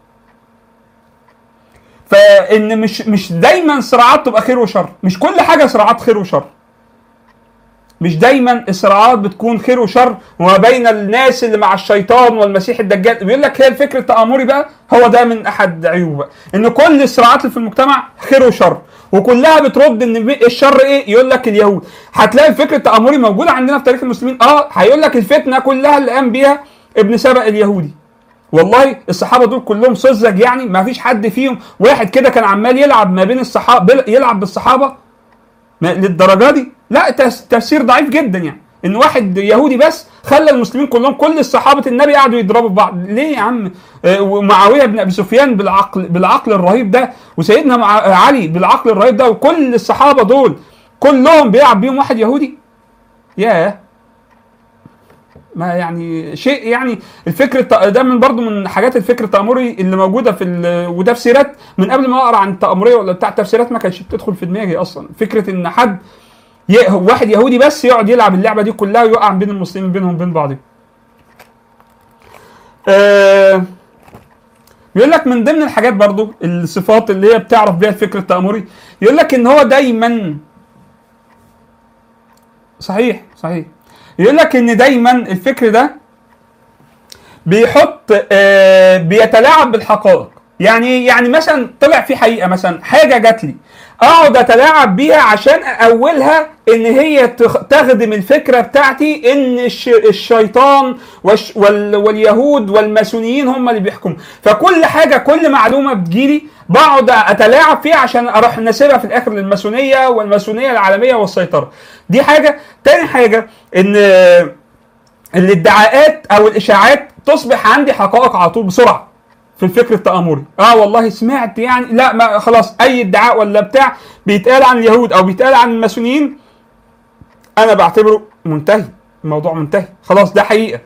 فان مش مش دايما صراعات تبقى خير وشر مش كل حاجه صراعات خير وشر مش دايما الصراعات بتكون خير وشر وما بين الناس اللي مع الشيطان والمسيح الدجال بيقول لك هي الفكر التآمري بقى هو ده من احد عيوبه ان كل الصراعات اللي في المجتمع خير وشر وكلها بترد ان مي- الشر ايه يقول لك اليهود هتلاقي الفكر التآمري موجود عندنا في تاريخ المسلمين اه هيقول لك الفتنه كلها اللي قام بيها ابن سبأ اليهودي والله الصحابه دول كلهم سذج يعني ما فيش حد فيهم واحد كده كان عمال يلعب ما بين الصحابه يلعب بالصحابه ما- للدرجه دي لا تس- تفسير ضعيف جدا يعني ان واحد يهودي بس خلى المسلمين كلهم كل الصحابه النبي قعدوا يضربوا في بعض ليه يا عم آه، ومعاويه بن ابي سفيان بالعقل بالعقل الرهيب ده وسيدنا مع علي بالعقل الرهيب ده وكل الصحابه دول كلهم بيلعب بيهم واحد يهودي ياه ما يعني شيء يعني الفكر الت... ده من برضه من حاجات الفكر التأمري اللي موجوده في ال... وده في سيرات من قبل ما اقرا عن التأمريه ولا بتاع تفسيرات ما كانتش بتدخل في دماغي اصلا فكره ان حد ي... واحد يهودي بس يقعد يلعب اللعبه دي كلها ويوقع بين المسلمين بينهم وبين بعضهم آه... بيقول لك من ضمن الحاجات برضو الصفات اللي هي بتعرف بيها الفكر التأمري يقول لك ان هو دايما صحيح صحيح يقول لك ان دايما الفكر ده بيحط آه بيتلاعب بالحقائق يعني يعني مثلا طلع في حقيقه مثلا حاجه جات لي اقعد اتلاعب بيها عشان اولها ان هي تخ- تخدم الفكره بتاعتي ان الش الشيطان والش وال واليهود والماسونيين هم اللي بيحكموا فكل حاجه كل معلومه بتجيلي بقعد اتلاعب فيها عشان اروح ناسبها في الاخر للماسونيه والماسونيه العالميه والسيطره دي حاجه تاني حاجه ان الادعاءات او الاشاعات تصبح عندي حقائق على طول بسرعه في الفكر التآمري اه والله سمعت يعني لا ما خلاص اي ادعاء ولا بتاع بيتقال عن اليهود او بيتقال عن الماسونيين انا بعتبره منتهي الموضوع منتهي خلاص ده حقيقه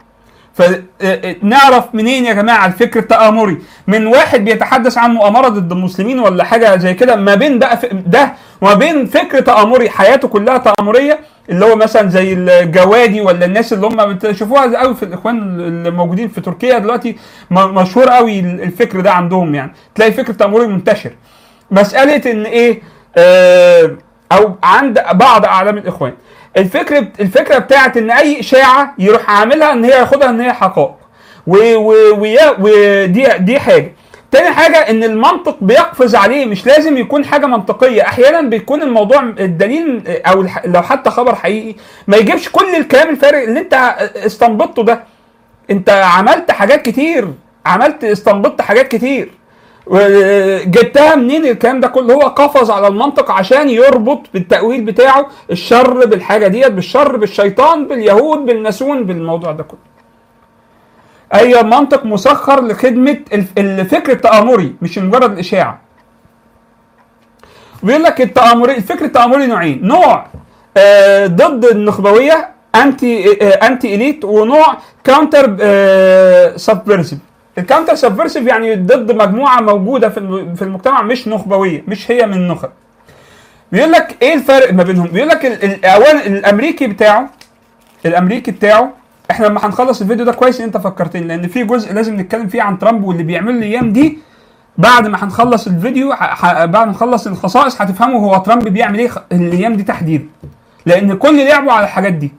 فنعرف منين يا جماعه الفكر التآمري من واحد بيتحدث عن مؤامره ضد المسلمين ولا حاجه زي كده ما بين بقى ف- ده وما بين فكر تآمري حياته كلها تآمريه اللي هو مثلا زي الجوادي ولا الناس اللي هم بتشوفوها قوي في الاخوان اللي موجودين في تركيا دلوقتي م- مشهور قوي الفكر ده عندهم يعني تلاقي فكر تآمري منتشر مساله ان ايه آه او عند بعض اعلام الاخوان الفكره الفكره بتاعت ان اي اشاعه يروح عاملها ان هي ياخدها ان هي حقائق و- و- ويا- ودي دي حاجه تاني حاجة ان المنطق بيقفز عليه مش لازم يكون حاجة منطقية احيانا بيكون الموضوع الدليل او الح- لو حتى خبر حقيقي ما يجيبش كل الكلام الفارغ اللي انت استنبطته ده انت عملت حاجات كتير عملت استنبطت حاجات كتير و- جبتها منين الكلام ده كله هو قفز على المنطق عشان يربط بالتأويل بتاعه الشر بالحاجة ديت بالشر بالشيطان باليهود بالماسون بالموضوع ده كله اي منطق مسخر لخدمة الف- الفكر التآمري مش مجرد الإشاعة بيقول لك التآمري الفكر التآمري نوعين نوع آه ضد النخبوية انتي آه انتي اليت ونوع كاونتر آه سبفيرسيف الكاونتر سبفيرسيف يعني ضد مجموعة موجودة في الم- في المجتمع مش نخبوية مش هي من النخب بيقول لك ايه الفرق ما بينهم بيقول لك ال- ال- اولا الامريكي بتاعه الامريكي بتاعه احنا لما هنخلص الفيديو ده كويس ان انت فكرتني لان في جزء لازم نتكلم فيه عن ترامب واللي بيعمله الايام دي بعد ما هنخلص الفيديو ح... ح... بعد ما نخلص الخصائص هتفهموا هو ترامب بيعمل ايه خ- الايام دي تحديدا لان كل لعبه على الحاجات دي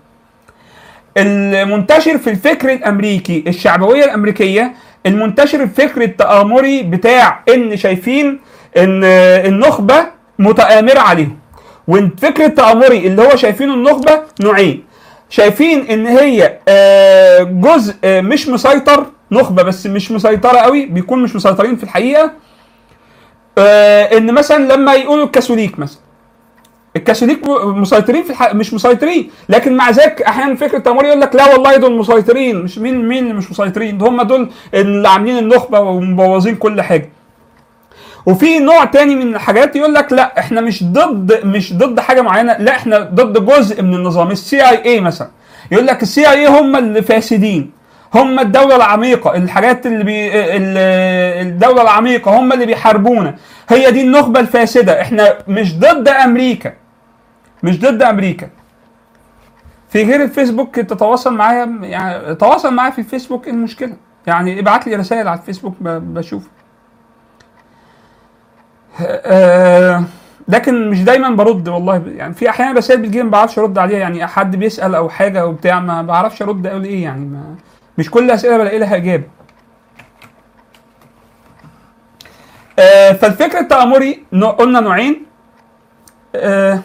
المنتشر في الفكر الامريكي الشعبويه الامريكيه المنتشر الفكر التآمري بتاع ان شايفين ان النخبه متآمره عليهم والفكر التآمري اللي هو شايفينه النخبه نوعين شايفين ان هي آه، جزء آه، مش مسيطر نخبه بس مش مسيطره قوي بيكون مش مسيطرين في الحقيقه آه، ان مثلا لما يقولوا الكاثوليك مثلا الكاثوليك م- مسيطرين في الحق مش مسيطرين لكن مع ذلك احيانا فكره التمويل يقول لك لا والله دول مسيطرين مش مين مين اللي مش مسيطرين ده هم دول اللي عاملين النخبه ومبوظين كل حاجه وفي نوع تاني من الحاجات يقول لك لا احنا مش ضد مش ضد حاجه معينه لا احنا ضد جزء من النظام السي اي اي مثلا يقول لك السي اي اي هم اللي فاسدين هم الدولة العميقة الحاجات اللي بي ال- الدولة العميقة هم اللي بيحاربونا هي دي النخبة الفاسدة احنا مش ضد امريكا مش ضد امريكا في غير الفيسبوك تتواصل معايا يعني تواصل معايا في الفيسبوك ايه المشكلة يعني ابعت لي رسائل على الفيسبوك ب- بشوف آه، لكن مش دايما برد والله يعني في احيانا رسائل بتجي ما بعرفش ارد عليها يعني حد بيسال او حاجه او بتاع ما بعرفش ارد اقول ايه يعني ما مش كل الاسئله بلاقي لها اجابه آه، فالفكر التآمري نوع- قلنا نوعين آه،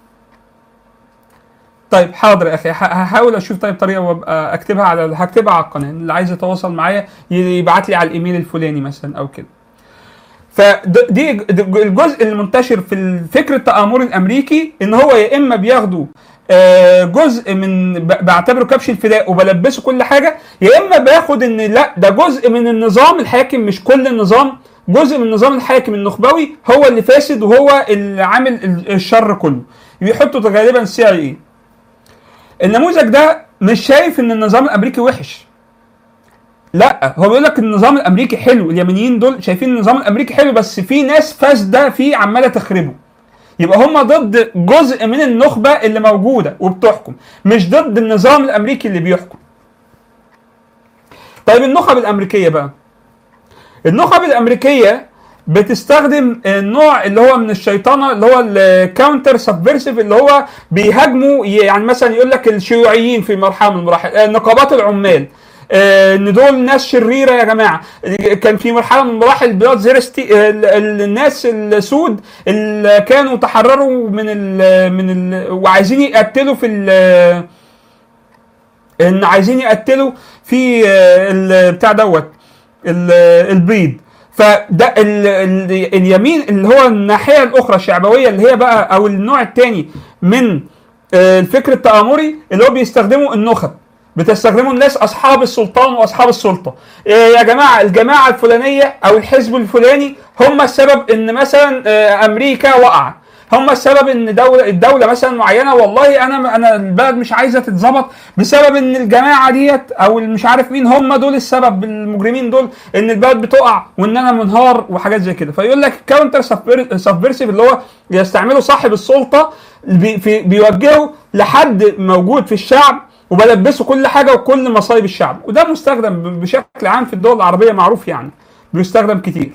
طيب حاضر يا اخي ه- هحاول اشوف طيب طريقه وابقى اكتبها على هكتبها على القناه اللي عايز يتواصل معايا يبعت لي على الايميل الفلاني مثلا او كده فدي الجزء المنتشر في الفكر التآمري الامريكي ان هو يا اما بياخدوا آه، جزء من ب- بعتبره كبش الفداء وبلبسه كل حاجه يا اما باخد ان لا ده جزء من النظام الحاكم مش كل النظام جزء من النظام الحاكم النخبوي هو اللي فاسد وهو اللي عامل ال- الشر كله بيحطوا غالبا سي اي اي النموذج ده مش شايف ان النظام الامريكي وحش لا هو بيقول لك النظام الامريكي حلو اليمنيين دول شايفين النظام الامريكي حلو بس في ناس فاسده فيه عماله تخربه يبقى هم ضد جزء من النخبه اللي موجوده وبتحكم مش ضد النظام الامريكي اللي بيحكم طيب النخب الامريكيه بقى النخب الامريكيه بتستخدم النوع اللي هو من الشيطنه اللي هو الكاونتر سبفيرسيف اللي هو بيهاجموا يعني مثلا يقول لك الشيوعيين في مرحله من المراحل آه، نقابات العمال آه، ان دول ناس شريره يا جماعه كان في مرحله من مراحل بلاد زيرستي ال- ال- الناس السود اللي كانوا تحرروا من ال من ال وعايزين يقتلوا في ال ان عايزين يقتلوا في آه، ال- بتاع دوت ال- البيض فده ال ال اليمين اللي هو الناحيه الاخرى الشعبويه اللي هي بقى او النوع الثاني من آه، الفكر التآمري اللي هو بيستخدموا النخب بتستخدموا الناس اصحاب السلطان واصحاب السلطه إيه يا جماعه الجماعه الفلانيه او الحزب الفلاني هم السبب ان مثلا آه، امريكا وقع هم السبب ان دوله الدوله مثلا معينه والله انا انا البلد مش عايزه تتظبط بسبب ان الجماعه ديت او مش عارف مين هم دول السبب المجرمين دول ان البلد بتقع وان انا منهار وحاجات زي كده فيقول لك كاونتر سبفيرسيف اللي هو يستعمله صاحب السلطه بي في بيوجهه لحد موجود في الشعب وبلبسه كل حاجه وكل مصايب الشعب وده مستخدم بشكل عام في الدول العربيه معروف يعني بيستخدم كتير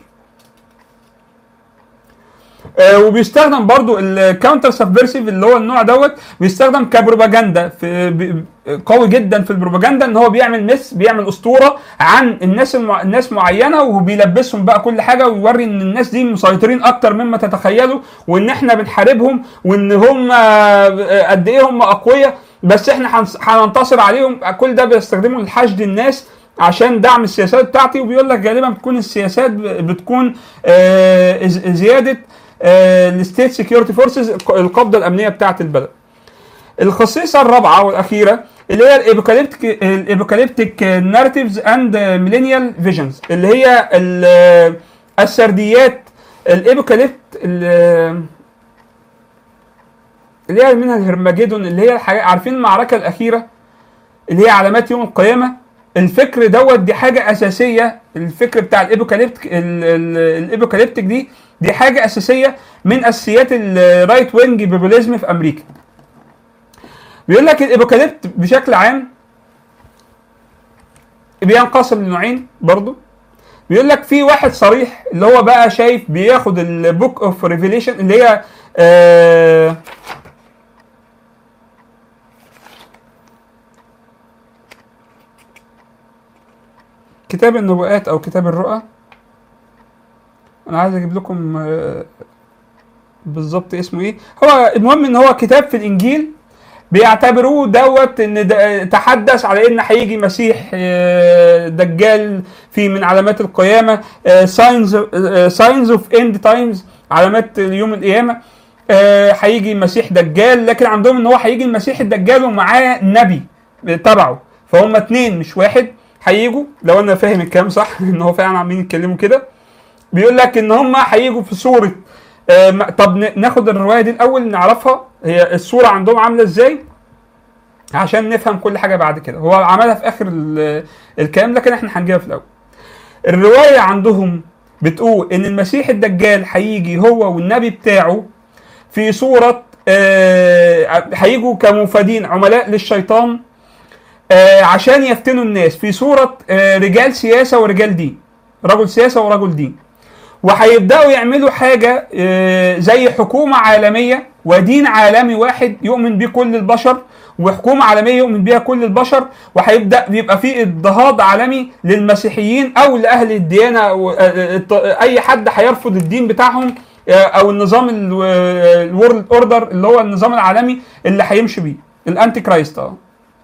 آه، وبيستخدم برضو الكاونتر سبفيرسيف اللي هو النوع دوت بيستخدم كبروباجندا في بي- قوي جدا في البروباجندا ان هو بيعمل مس بيعمل اسطوره عن الناس المع... الناس معينه وبيلبسهم بقى كل حاجه ويوري ان الناس دي مسيطرين اكتر مما تتخيلوا وان احنا بنحاربهم وان هم آه، قد ايه هم اقوياء بس احنا هنس- هننتصر عليهم كل ده بيستخدمه لحشد الناس عشان دعم السياسات بتاعتي وبيقول لك غالبا بتكون السياسات ب- بتكون آه، ز- زياده الستيت سكيورتي فورسز القبضه الامنيه بتاعت البلد. الخصيصه الرابعه والاخيره اللي هي الايبوكاليبتيك الايبوكاليبتيك ناريتيفز اند ميلينيال فيجنز اللي هي ال- السرديات الايبوكاليبت ال- اللي هي منها الهرمجيدون اللي هي الحاجة عارفين المعركه الاخيره اللي هي علامات يوم القيامه الفكر دوت دي حاجه اساسيه الفكر بتاع الايبوكاليبتيك ال- ال- الايبوكاليبتيك دي دي حاجه اساسيه من اساسيات الرايت وينج بيبوليزم في امريكا بيقول لك الايبوكاليبت بشكل عام بينقسم لنوعين برضو بيقول لك في واحد صريح اللي هو بقى شايف بياخد البوك اوف ريفيليشن اللي هي آه كتاب النبوءات او كتاب الرؤى انا عايز اجيب لكم آه، بالظبط اسمه ايه هو المهم ان هو كتاب في الانجيل بيعتبروه دوت ان ده تحدث على ان هيجي مسيح آه، دجال في من علامات القيامه ساينز ساينز اوف اند تايمز علامات يوم القيامه آه، هيجي مسيح دجال لكن عندهم ان هو هيجي المسيح الدجال ومعاه نبي تبعه فهم اتنين مش واحد هيجوا لو انا فاهم الكلام صح ان هو فعلا عاملين يتكلموا كده بيقول لك ان هم هيجوا في صوره آه، م- طب ن- ناخد الروايه دي الاول نعرفها هي الصوره عندهم عامله ازاي عشان نفهم كل حاجه بعد كده هو عملها في اخر ال- الكلام لكن احنا هنجيبها في الاول الروايه عندهم بتقول ان المسيح الدجال هيجي هو والنبي بتاعه في صوره آه، هيجوا كمفادين عملاء للشيطان آه، عشان يفتنوا الناس في صوره آه، رجال سياسه ورجال دين رجل سياسه ورجل دين وهيبداوا يعملوا حاجه آه، زي حكومه عالميه ودين عالمي واحد يؤمن بيه كل البشر وحكومه عالميه يؤمن بيها كل البشر وهيبدا يبقى في اضطهاد عالمي للمسيحيين او لاهل الديانه أو آه، آه، الط- اي حد هيرفض الدين بتاعهم آه، او النظام الورلد اوردر اللي هو النظام العالمي اللي هيمشي بيه الانتي كرايست اه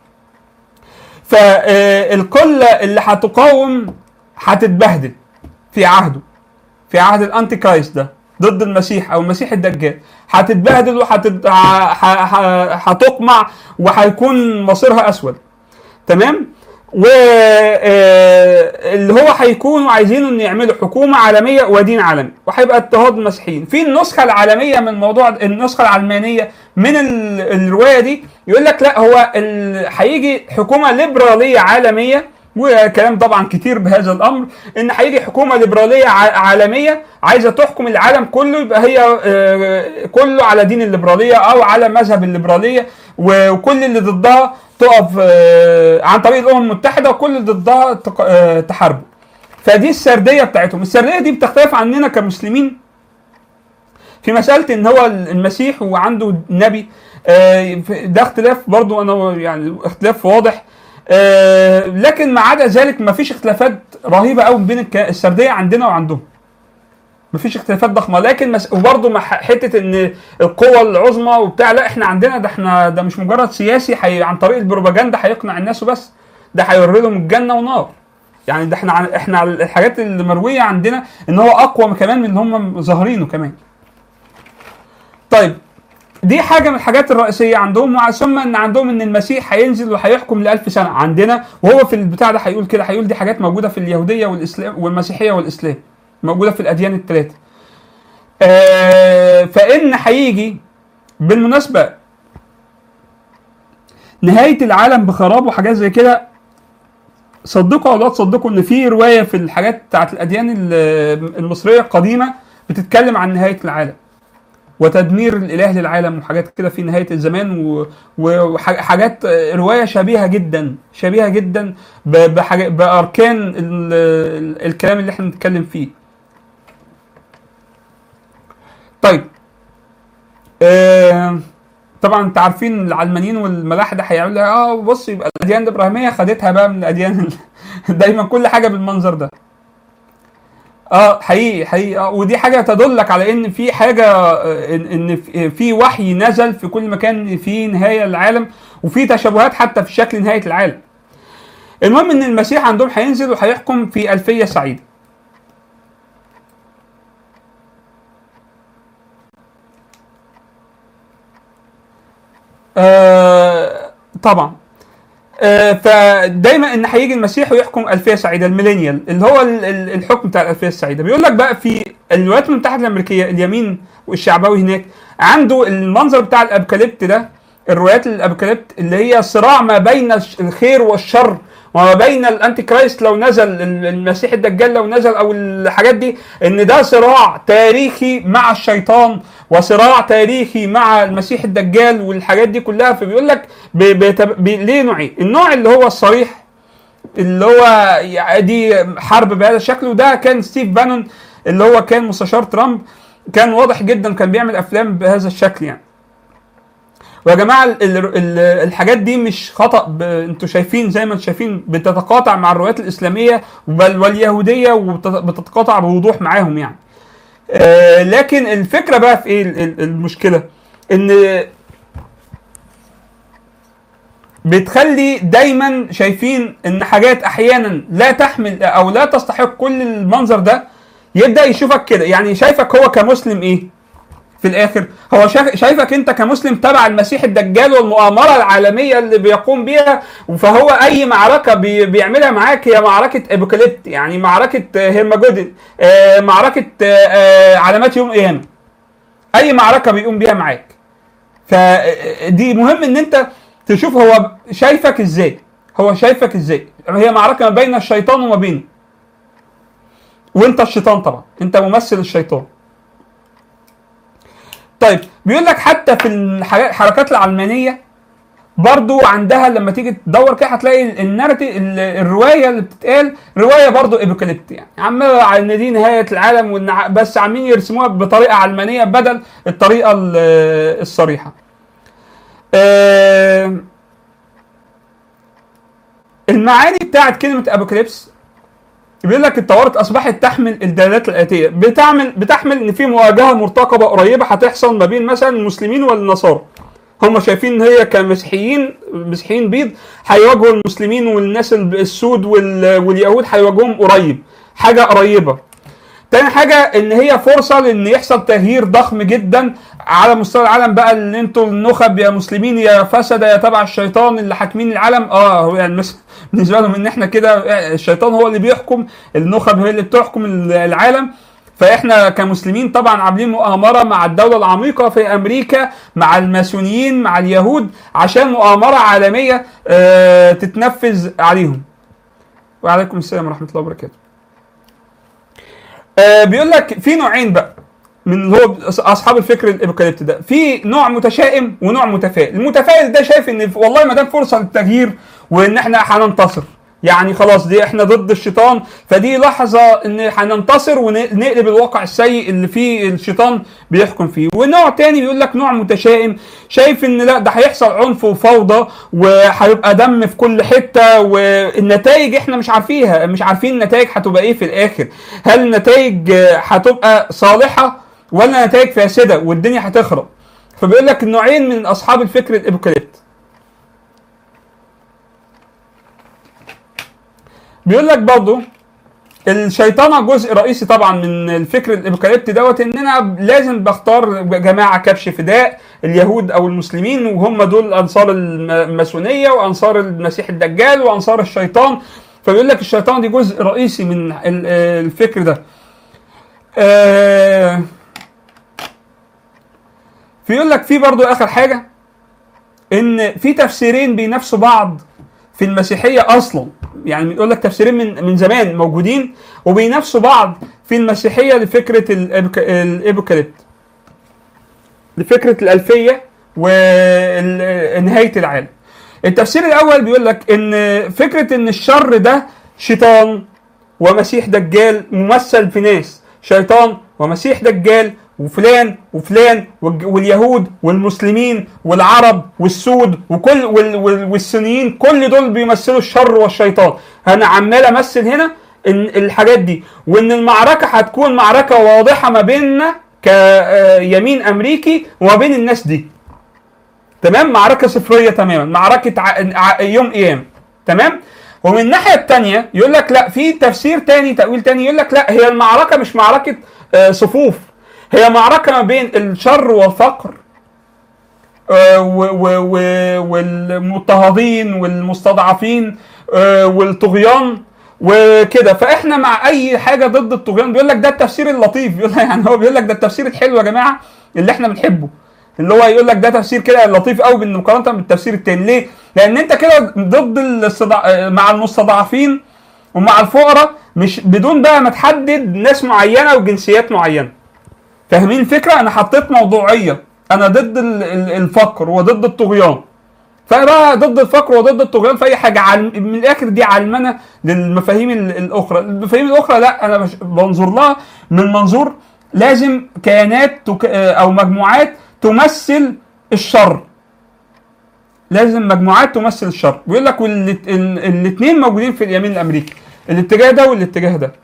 فالقله اللي هتقاوم هتتبهدل في عهده في عهد الانتي كرايست ده ضد المسيح او المسيح الدجال هتتبهدل وهتقمع وهيكون مصيرها اسود تمام و آه، اللي هو هيكونوا عايزينه ان يعملوا حكومه عالميه ودين عالمي وهيبقى اضطهاد المسيحيين في النسخه العالميه من الموضوع النسخه العلمانيه من ال- الروايه دي يقول لك لا هو ال- هيجي حكومه ليبراليه عالميه وكلام طبعا كتير بهذا الامر ان هيجي حكومه ليبراليه ع- عالميه عايزه تحكم العالم كله يبقى هي آه، كله على دين الليبراليه او على مذهب الليبراليه و- وكل اللي ضدها تقف آه، عن طريق الامم المتحده وكل اللي ضدها تق- آه، تحاربه فدي السرديه بتاعتهم السرديه دي بتختلف عننا كمسلمين في مساله ان هو المسيح وعنده نبي آه، ده اختلاف برضو انا يعني اختلاف واضح آه، لكن ما عدا ذلك ما فيش اختلافات رهيبه قوي بين الك- السرديه عندنا وعندهم ما فيش اختلافات ضخمه لكن مس... وبرضه مع ح- حته ان القوى العظمى وبتاع لا احنا عندنا ده احنا ده مش مجرد سياسي حي... عن طريق البروباجندا هيقنع الناس وبس ده هيوري لهم الجنه ونار يعني ده احنا عن... احنا الحاجات اللي مرويه عندنا ان هو اقوى كمان من اللي هم ظاهرينه كمان طيب دي حاجه من الحاجات الرئيسيه عندهم وع- ثم ان عندهم ان المسيح هينزل وهيحكم لألف سنه عندنا وهو في البتاع ده هيقول كده هيقول دي حاجات موجوده في اليهوديه والاسلام والمسيحيه والاسلام موجوده في الاديان الثلاثه آه فان هيجي بالمناسبه نهايه العالم بخراب وحاجات زي كده صدقوا او لا تصدقوا ان في روايه في الحاجات بتاعت الاديان ال- المصريه القديمه بتتكلم عن نهايه العالم وتدمير الاله للعالم وحاجات كده في نهايه الزمان و- وحاجات روايه شبيهه جدا شبيهه جدا ب- بحاجة باركان ال- ال- الكلام اللي احنا بنتكلم فيه. طيب آه طبعا انت عارفين العلمانيين والملاحده هيعملوا اه بص يبقى الاديان الابراهيميه خدتها بقى من الاديان ال- دايما كل حاجه بالمنظر ده. اه حقيقي حقيقي اه ودي حاجه تدلك على ان في حاجه آه، ان إن في- في وحي نزل في كل مكان في نهايه للعالم وفي تشابهات حتى في شكل نهايه العالم. المهم ان المسيح عندهم هينزل وهيحكم في الفيه سعيده. آه طبعا آه، فدايما ان هيجي المسيح ويحكم الفيه سعيده الميلينيال اللي هو ال- ال- الحكم بتاع الالفيه السعيده بيقول لك بقى في الولايات المتحده الامريكيه اليمين والشعبوي هناك عنده المنظر بتاع الابكاليبت ده الروايات الابكاليبت اللي هي صراع ما بين الش- الخير والشر وما بين الانتي كرايست لو نزل ال- المسيح الدجال لو نزل او الحاجات دي ان ده صراع تاريخي مع الشيطان وصراع تاريخي مع المسيح الدجال والحاجات دي كلها فبيقول لك ب- بيتب- بي- ليه نوعين النوع اللي هو الصريح اللي هو يعني دي حرب بهذا الشكل وده كان ستيف بانون اللي هو كان مستشار ترامب كان واضح جدا كان بيعمل افلام بهذا الشكل يعني ويا جماعه ال- ال- ال- الحاجات دي مش خطا ب... انتوا شايفين زي ما انتوا شايفين بتتقاطع مع الروايات الاسلاميه بل واليهوديه وبتتقاطع بوضوح معاهم يعني آه لكن الفكره بقى في ايه ال- ال- المشكله ان بتخلي دايما شايفين ان حاجات احيانا لا تحمل او لا تستحق كل المنظر ده يبدا يشوفك كده يعني شايفك هو كمسلم ايه في الاخر هو شايف- شايفك انت كمسلم تبع المسيح الدجال والمؤامره العالميه اللي بيقوم بيها فهو اي معركه بي بيعملها معاك هي معركه ابوكاليبت يعني معركه آه، هيرمجودن آه، معركه آه، آه، علامات يوم قيامه اي معركه بيقوم بيها معاك فدي مهم ان انت تشوف هو شايفك ازاي هو شايفك ازاي هي معركه ما بين الشيطان وما بينه وانت الشيطان طبعا انت ممثل الشيطان طيب بيقول لك حتى في الحاجات- الحركات العلمانيه برضو عندها لما تيجي تدور كده هتلاقي النارتي ال- الروايه اللي بتتقال روايه برضو ابوكاليبت يعني عماله على ان دي نهايه العالم وان ع- بس عاملين يرسموها بطريقه علمانيه بدل الطريقه ال- الصريحه. آه، المعاني بتاعت كلمه ابوكاليبس بيقول لك التوارث اصبحت تحمل الدلالات الاتيه بتعمل بتحمل ان في مواجهه مرتقبه قريبه هتحصل ما بين مثلا المسلمين والنصارى هم شايفين ان هي كمسيحيين مسيحيين بيض هيواجهوا المسلمين والناس ال- السود وال- واليهود هيواجهوهم قريب حاجه قريبه تاني حاجة ان هي فرصة لان يحصل تغيير ضخم جدا على مستوى العالم بقى ان انتوا النخب يا مسلمين يا فسد يا تبع الشيطان اللي حاكمين العالم اه هو يعني مس- بالنسبة لهم ان احنا كده آه، الشيطان هو اللي بيحكم النخب هي اللي بتحكم العالم فاحنا كمسلمين طبعا عاملين مؤامره مع الدوله العميقه في امريكا مع الماسونيين مع اليهود عشان مؤامره عالميه آه، تتنفذ عليهم. وعليكم السلام ورحمه الله وبركاته. آه، بيقول لك في نوعين بقى من اللي هو اصحاب الفكر الابوكاليبت ده في نوع متشائم ونوع متفائل المتفائل ده شايف ان والله ما دام فرصه للتغيير وان احنا هننتصر يعني خلاص دي احنا ضد الشيطان فدي لحظه ان هننتصر ونقلب الواقع السيء اللي فيه الشيطان بيحكم فيه ونوع تاني بيقول لك نوع متشائم شايف ان لا ده هيحصل عنف وفوضى وهيبقى دم في كل حته والنتائج احنا مش عارفينها مش عارفين النتائج هتبقى ايه في الاخر هل النتائج آه، هتبقى صالحه ولا نتائج فاسده والدنيا هتخرب فبيقول لك النوعين من اصحاب الفكر الابوكاليبت بيقول لك برضو الشيطنه جزء رئيسي طبعا من الفكر الابوكاليبتي دوت ان انا لازم بختار جماعه كبش فداء اليهود او المسلمين وهم دول انصار الم- الماسونيه وانصار المسيح الدجال وانصار الشيطان فبيقول لك الشيطان دي جزء رئيسي من ال- الفكر ده. آه، فيقول لك في برضو اخر حاجه ان في تفسيرين بينافسوا بعض في المسيحيه اصلا يعني بيقول لك تفسيرين من من زمان موجودين وبينافسوا بعض في المسيحيه لفكره الإبك- الابوكاليبت لفكره الالفيه ونهايه العالم التفسير الاول بيقول لك ان فكره ان الشر ده شيطان ومسيح دجال ممثل في ناس شيطان ومسيح دجال وفلان وفلان والج- واليهود والمسلمين والعرب والسود وكل وال وال والصينيين كل دول بيمثلوا الشر والشيطان انا عمال امثل هنا ان الحاجات دي وان المعركه هتكون معركه واضحه ما بيننا كيمين امريكي وما بين الناس دي تمام معركه صفريه تماما معركه ع... ع... يوم قيام تمام ومن الناحيه الثانيه يقول لك لا في تفسير تاني تاويل تاني يقول لك لا هي المعركه مش معركه آه، صفوف هي معركه ما بين الشر والفقر آه، و- و- و- والمضطهدين والمستضعفين آه، والطغيان وكده فاحنا مع اي حاجه ضد الطغيان بيقول لك ده التفسير اللطيف بيقول لك يعني هو بيقول لك ده التفسير الحلو يا جماعه اللي احنا بنحبه اللي هو يقول لك ده تفسير كده لطيف قوي مقارنه بالتفسير التاني ليه؟ لان انت كده ضد الاستضع... آه، مع المستضعفين ومع الفقراء مش بدون بقى ما تحدد ناس معينه وجنسيات معينه فاهمين الفكره انا حطيت موضوعيه انا ضد ال- ال- الفقر وضد الطغيان فانا بقى ضد الفقر وضد الطغيان في اي حاجه علم من الاخر دي علمنه للمفاهيم ال- الاخرى المفاهيم الاخرى لا انا مش بنظر لها من منظور لازم كيانات تك... او مجموعات تمثل الشر لازم مجموعات تمثل الشر بيقول لك الاثنين موجودين في اليمين الامريكي الاتجاه ده والاتجاه ده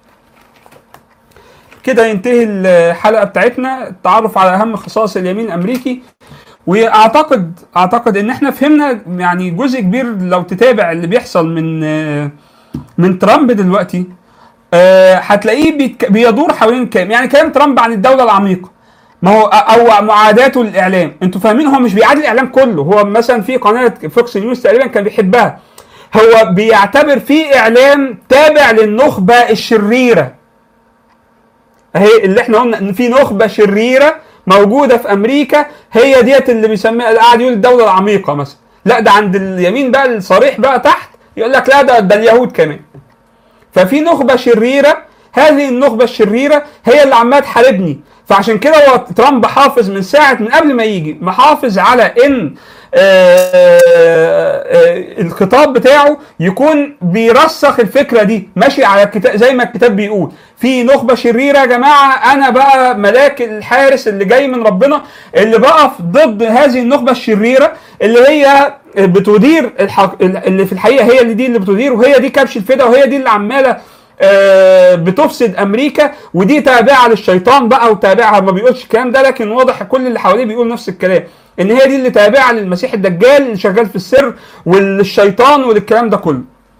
كده ينتهي الحلقه بتاعتنا التعرف على اهم خصائص اليمين الامريكي واعتقد اعتقد ان احنا فهمنا يعني جزء كبير لو تتابع اللي بيحصل من من ترامب دلوقتي آه، هتلاقيه بيتك- بيدور حوالين كلام يعني كلام ترامب عن الدوله العميقه ما هو او معاداته للاعلام انتوا فاهمين هو مش بيعادي الاعلام كله هو مثلا في قناه فوكس نيوز تقريبا كان بيحبها هو بيعتبر في اعلام تابع للنخبه الشريره اهي اللي احنا قلنا ان في نخبه شريره موجوده في امريكا هي ديت اللي بيسميها قاعد يقول الدوله العميقه مثلا لا ده عند اليمين بقى الصريح بقى تحت يقول لك لا ده ده اليهود كمان ففي نخبه شريره هذه النخبه الشريره هي اللي عماله تحاربني فعشان كده هو ترامب حافظ من ساعه من قبل ما يجي محافظ على ان آه، آه، الخطاب بتاعه يكون بيرسخ الفكره دي ماشي على الكتاب زي ما الكتاب بيقول في نخبه شريره يا جماعه انا بقى ملاك الحارس اللي جاي من ربنا اللي بقف ضد هذه النخبه الشريره اللي هي بتدير الحق اللي في الحقيقه هي اللي دي اللي بتدير وهي دي كبش الفدا وهي دي اللي عماله آه، بتفسد امريكا ودي تابعه للشيطان بقى وتابعه ما بيقولش الكلام ده لكن واضح كل اللي حواليه بيقول نفس الكلام ان هي دي اللي تابعه للمسيح الدجال اللي شغال في السر وللشيطان وللكلام ده كله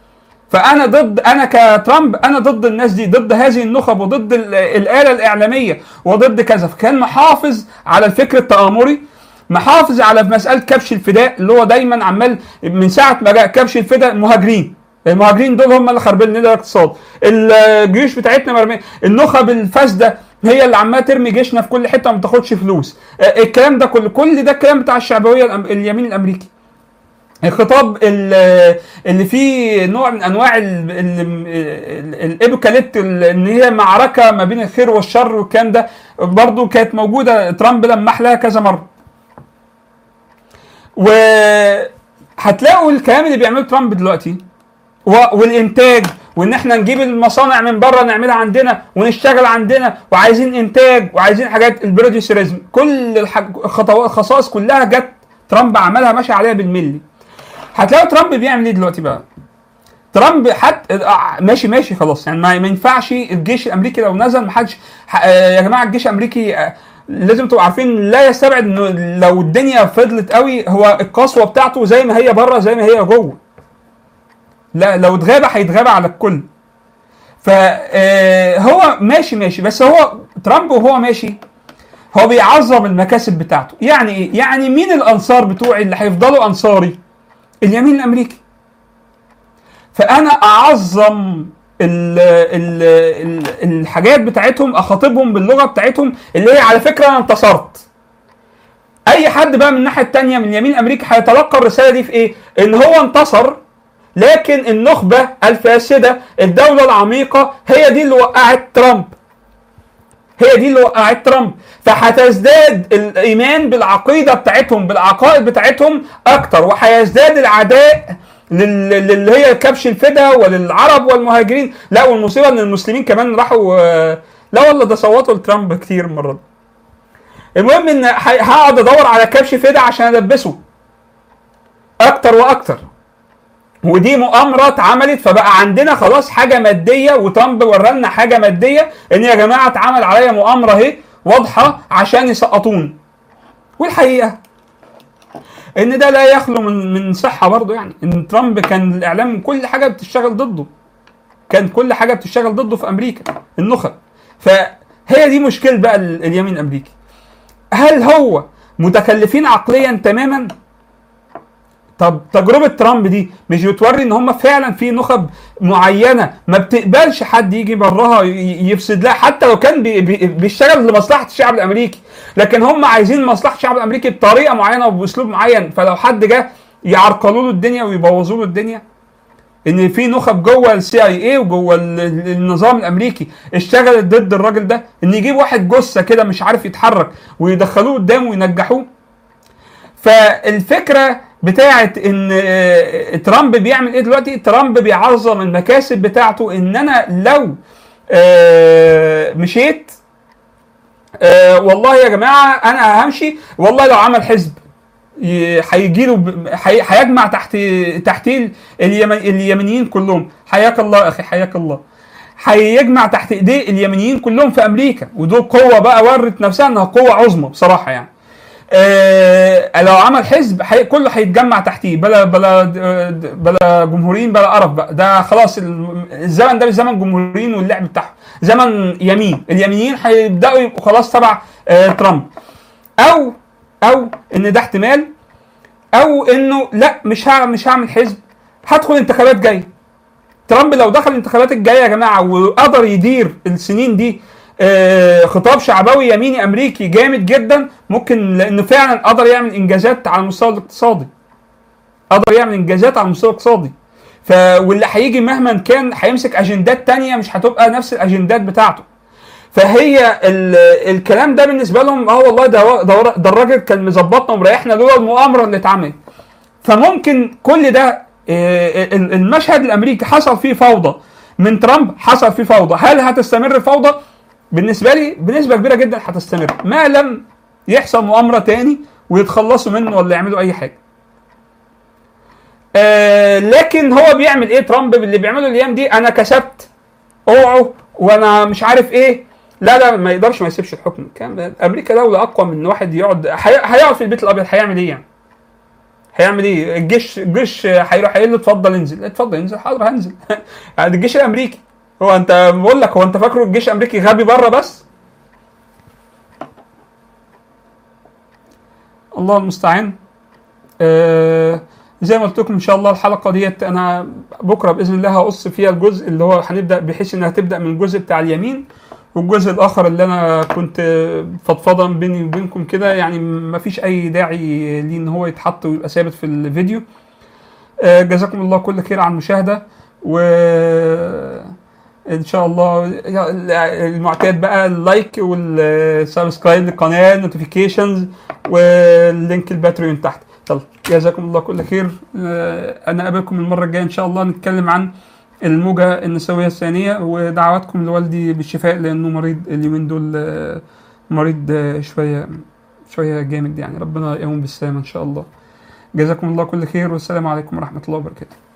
فانا ضد انا كترامب انا ضد الناس دي ضد هذه النخب وضد ال- الاله الاعلاميه وضد كذا فكان محافظ على الفكر التآمري محافظ على مساله كبش الفداء اللي هو دايما عمال من ساعه ما جاء كبش الفداء المهاجرين المهاجرين دول هم اللي خربين لنا الاقتصاد الجيوش بتاعتنا مرميه النخب الفاسده هي اللي عماله ترمي جيشنا في كل حته وما تاخدش فلوس آه، الكلام ده كله كل ده الكلام بتاع الشعبويه الأم- اليمين الامريكي الخطاب ال- اللي فيه نوع من انواع ال- ال- ال- الابوكاليبت ال- ان هي معركه ما بين الخير والشر والكلام ده برضو كانت موجوده ترامب لمح لها كذا مره وهتلاقوا الكلام اللي بيعمله ترامب دلوقتي و- والانتاج وان احنا نجيب المصانع من بره نعملها عندنا ونشتغل عندنا وعايزين انتاج وعايزين حاجات البروديوسريزم كل الحاج- الخطوات الخصائص كلها جت ترامب عملها ماشي عليها بالملي هتلاقوا ترامب بيعمل ايه دلوقتي بقى ترامب حتى آه، ماشي ماشي خلاص يعني ما ما ينفعش الجيش الامريكي لو نزل ما حدش ح- آه، يا جماعه الجيش الامريكي آه، لازم تبقوا عارفين لا يستبعد انه لو الدنيا فضلت قوي هو القسوه بتاعته زي ما هي بره زي ما هي جوه لا لو اتغاب هيتغاب على الكل فهو ماشي ماشي بس هو ترامب وهو ماشي هو بيعظم المكاسب بتاعته يعني ايه يعني مين الانصار بتوعي اللي هيفضلوا انصاري اليمين الامريكي فانا اعظم ال ال ال الحاجات بتاعتهم اخاطبهم باللغه بتاعتهم اللي هي على فكره انا انتصرت اي حد بقى من الناحيه الثانيه من اليمين الامريكي هيتلقى الرساله دي في ايه ان هو انتصر لكن النخبه الفاسده الدوله العميقه هي دي اللي وقعت ترامب هي دي اللي وقعت ترامب فهتزداد الايمان بالعقيده بتاعتهم بالعقائد بتاعتهم اكتر وهيزداد العداء لل- للي هي كبش الفدا وللعرب والمهاجرين لا والمصيبه ان المسلمين كمان راحوا آه، لا والله ده صوتوا لترامب كتير المره دي المهم ان ه- هقعد ادور على كبش فدا عشان البسه اكتر واكتر ودي مؤامره اتعملت فبقى عندنا خلاص حاجه ماديه وترامب ورانا حاجه ماديه ان يا جماعه اتعمل عليا مؤامره اهي واضحه عشان يسقطون والحقيقه ان ده لا يخلو من من صحه برضه يعني ان ترامب كان الاعلام كل حاجه بتشتغل ضده كان كل حاجه بتشتغل ضده في امريكا النخب فهي دي مشكله بقى ال- اليمين الامريكي هل هو متكلفين عقليا تماما طب تجربه ترامب دي مش بتوري ان هم فعلا في نخب معينه ما بتقبلش حد يجي براها ي- يفسد لها حتى لو كان بي بي بيشتغل لمصلحه الشعب الامريكي لكن هم عايزين مصلحه الشعب الامريكي بطريقه معينه وباسلوب معين فلو حد جه يعرقلوا له الدنيا ويبوظوا له الدنيا ان في نخب جوه السي اي اي وجوه ال- ال- النظام الامريكي اشتغلت ضد الراجل ده ان يجيب واحد جثه كده مش عارف يتحرك ويدخلوه قدامه وينجحوه فالفكره بتاعت ان آه، ترامب بيعمل ايه دلوقتي ترامب بيعظم المكاسب بتاعته ان انا لو آه، مشيت آه، والله يا جماعه انا همشي والله لو عمل حزب ي- هيجي له ب- هي- هيجمع تحت تحتيه اليمن اليمنيين كلهم حياك الله اخي حياك الله هيجمع تحت ايديه اليمنيين كلهم في امريكا ودول قوه بقى ورت نفسها انها قوه عظمى بصراحه يعني آه لو عمل حزب حي... كله هيتجمع تحتيه بلا بلا بلا جمهوريين بلا قرف بقى ده خلاص ال- الزمن ده مش زمن جمهوريين واللعب بتاعهم زمن يمين اليمينيين هيبداوا يبقوا خلاص تبع آه ترامب او او ان ده احتمال او انه لا مش هعمل مش هعمل حزب هدخل انتخابات جايه ترامب لو دخل الانتخابات الجايه يا جماعه وقدر يدير السنين دي آه، خطاب شعبوي يميني امريكي جامد جدا ممكن لانه فعلا قدر يعمل انجازات على المستوى الاقتصادي قدر يعمل انجازات على المستوى الاقتصادي ف واللي هيجي مهما كان هيمسك اجندات تانية مش هتبقى نفس الاجندات بتاعته فهي ال... الكلام ده بالنسبه لهم اه والله ده ده, ده الراجل كان مظبطنا ومريحنا لولا المؤامره اللي اتعملت فممكن كل ده آه، ال- المشهد الامريكي حصل فيه فوضى من ترامب حصل فيه فوضى هل هتستمر الفوضى بالنسبه لي بنسبه كبيره جدا هتستمر ما لم يحصل مؤامره تاني ويتخلصوا منه ولا يعملوا اي حاجه آه لكن هو بيعمل ايه ترامب اللي بيعمله الايام دي انا كسبت اوعوا وانا مش عارف ايه لا لا ما يقدرش ما يسيبش الحكم كان امريكا دوله اقوى من إن واحد يقعد هي- هيقعد في البيت الابيض هيعمل ايه يعني هيعمل ايه الجيش الجيش هيروح قايل له اتفضل انزل اتفضل انزل حاضر هنزل يعني الجيش الامريكي هو انت بقول لك هو انت فاكره الجيش الامريكي غبي بره بس الله المستعان آه زي ما قلت لكم ان شاء الله الحلقه ديت انا بكره باذن الله هقص فيها الجزء اللي هو هنبدا بحيث انها تبدا من الجزء بتاع اليمين والجزء الاخر اللي انا كنت فضفضا بيني وبينكم كده يعني ما فيش اي داعي ليه ان هو يتحط ويبقى ثابت في الفيديو آه جزاكم الله كل خير على المشاهده و ان شاء الله المعتاد بقى اللايك والسبسكرايب للقناه نوتيفيكيشنز واللينك الباتريون تحت يلا جزاكم الله كل خير انا اقابلكم المره الجايه ان شاء الله نتكلم عن الموجه النسويه الثانيه ودعواتكم لوالدي بالشفاء لانه مريض اليومين دول مريض شويه شويه جامد يعني ربنا يقوم بالسلامه ان شاء الله جزاكم الله كل خير والسلام عليكم ورحمه الله وبركاته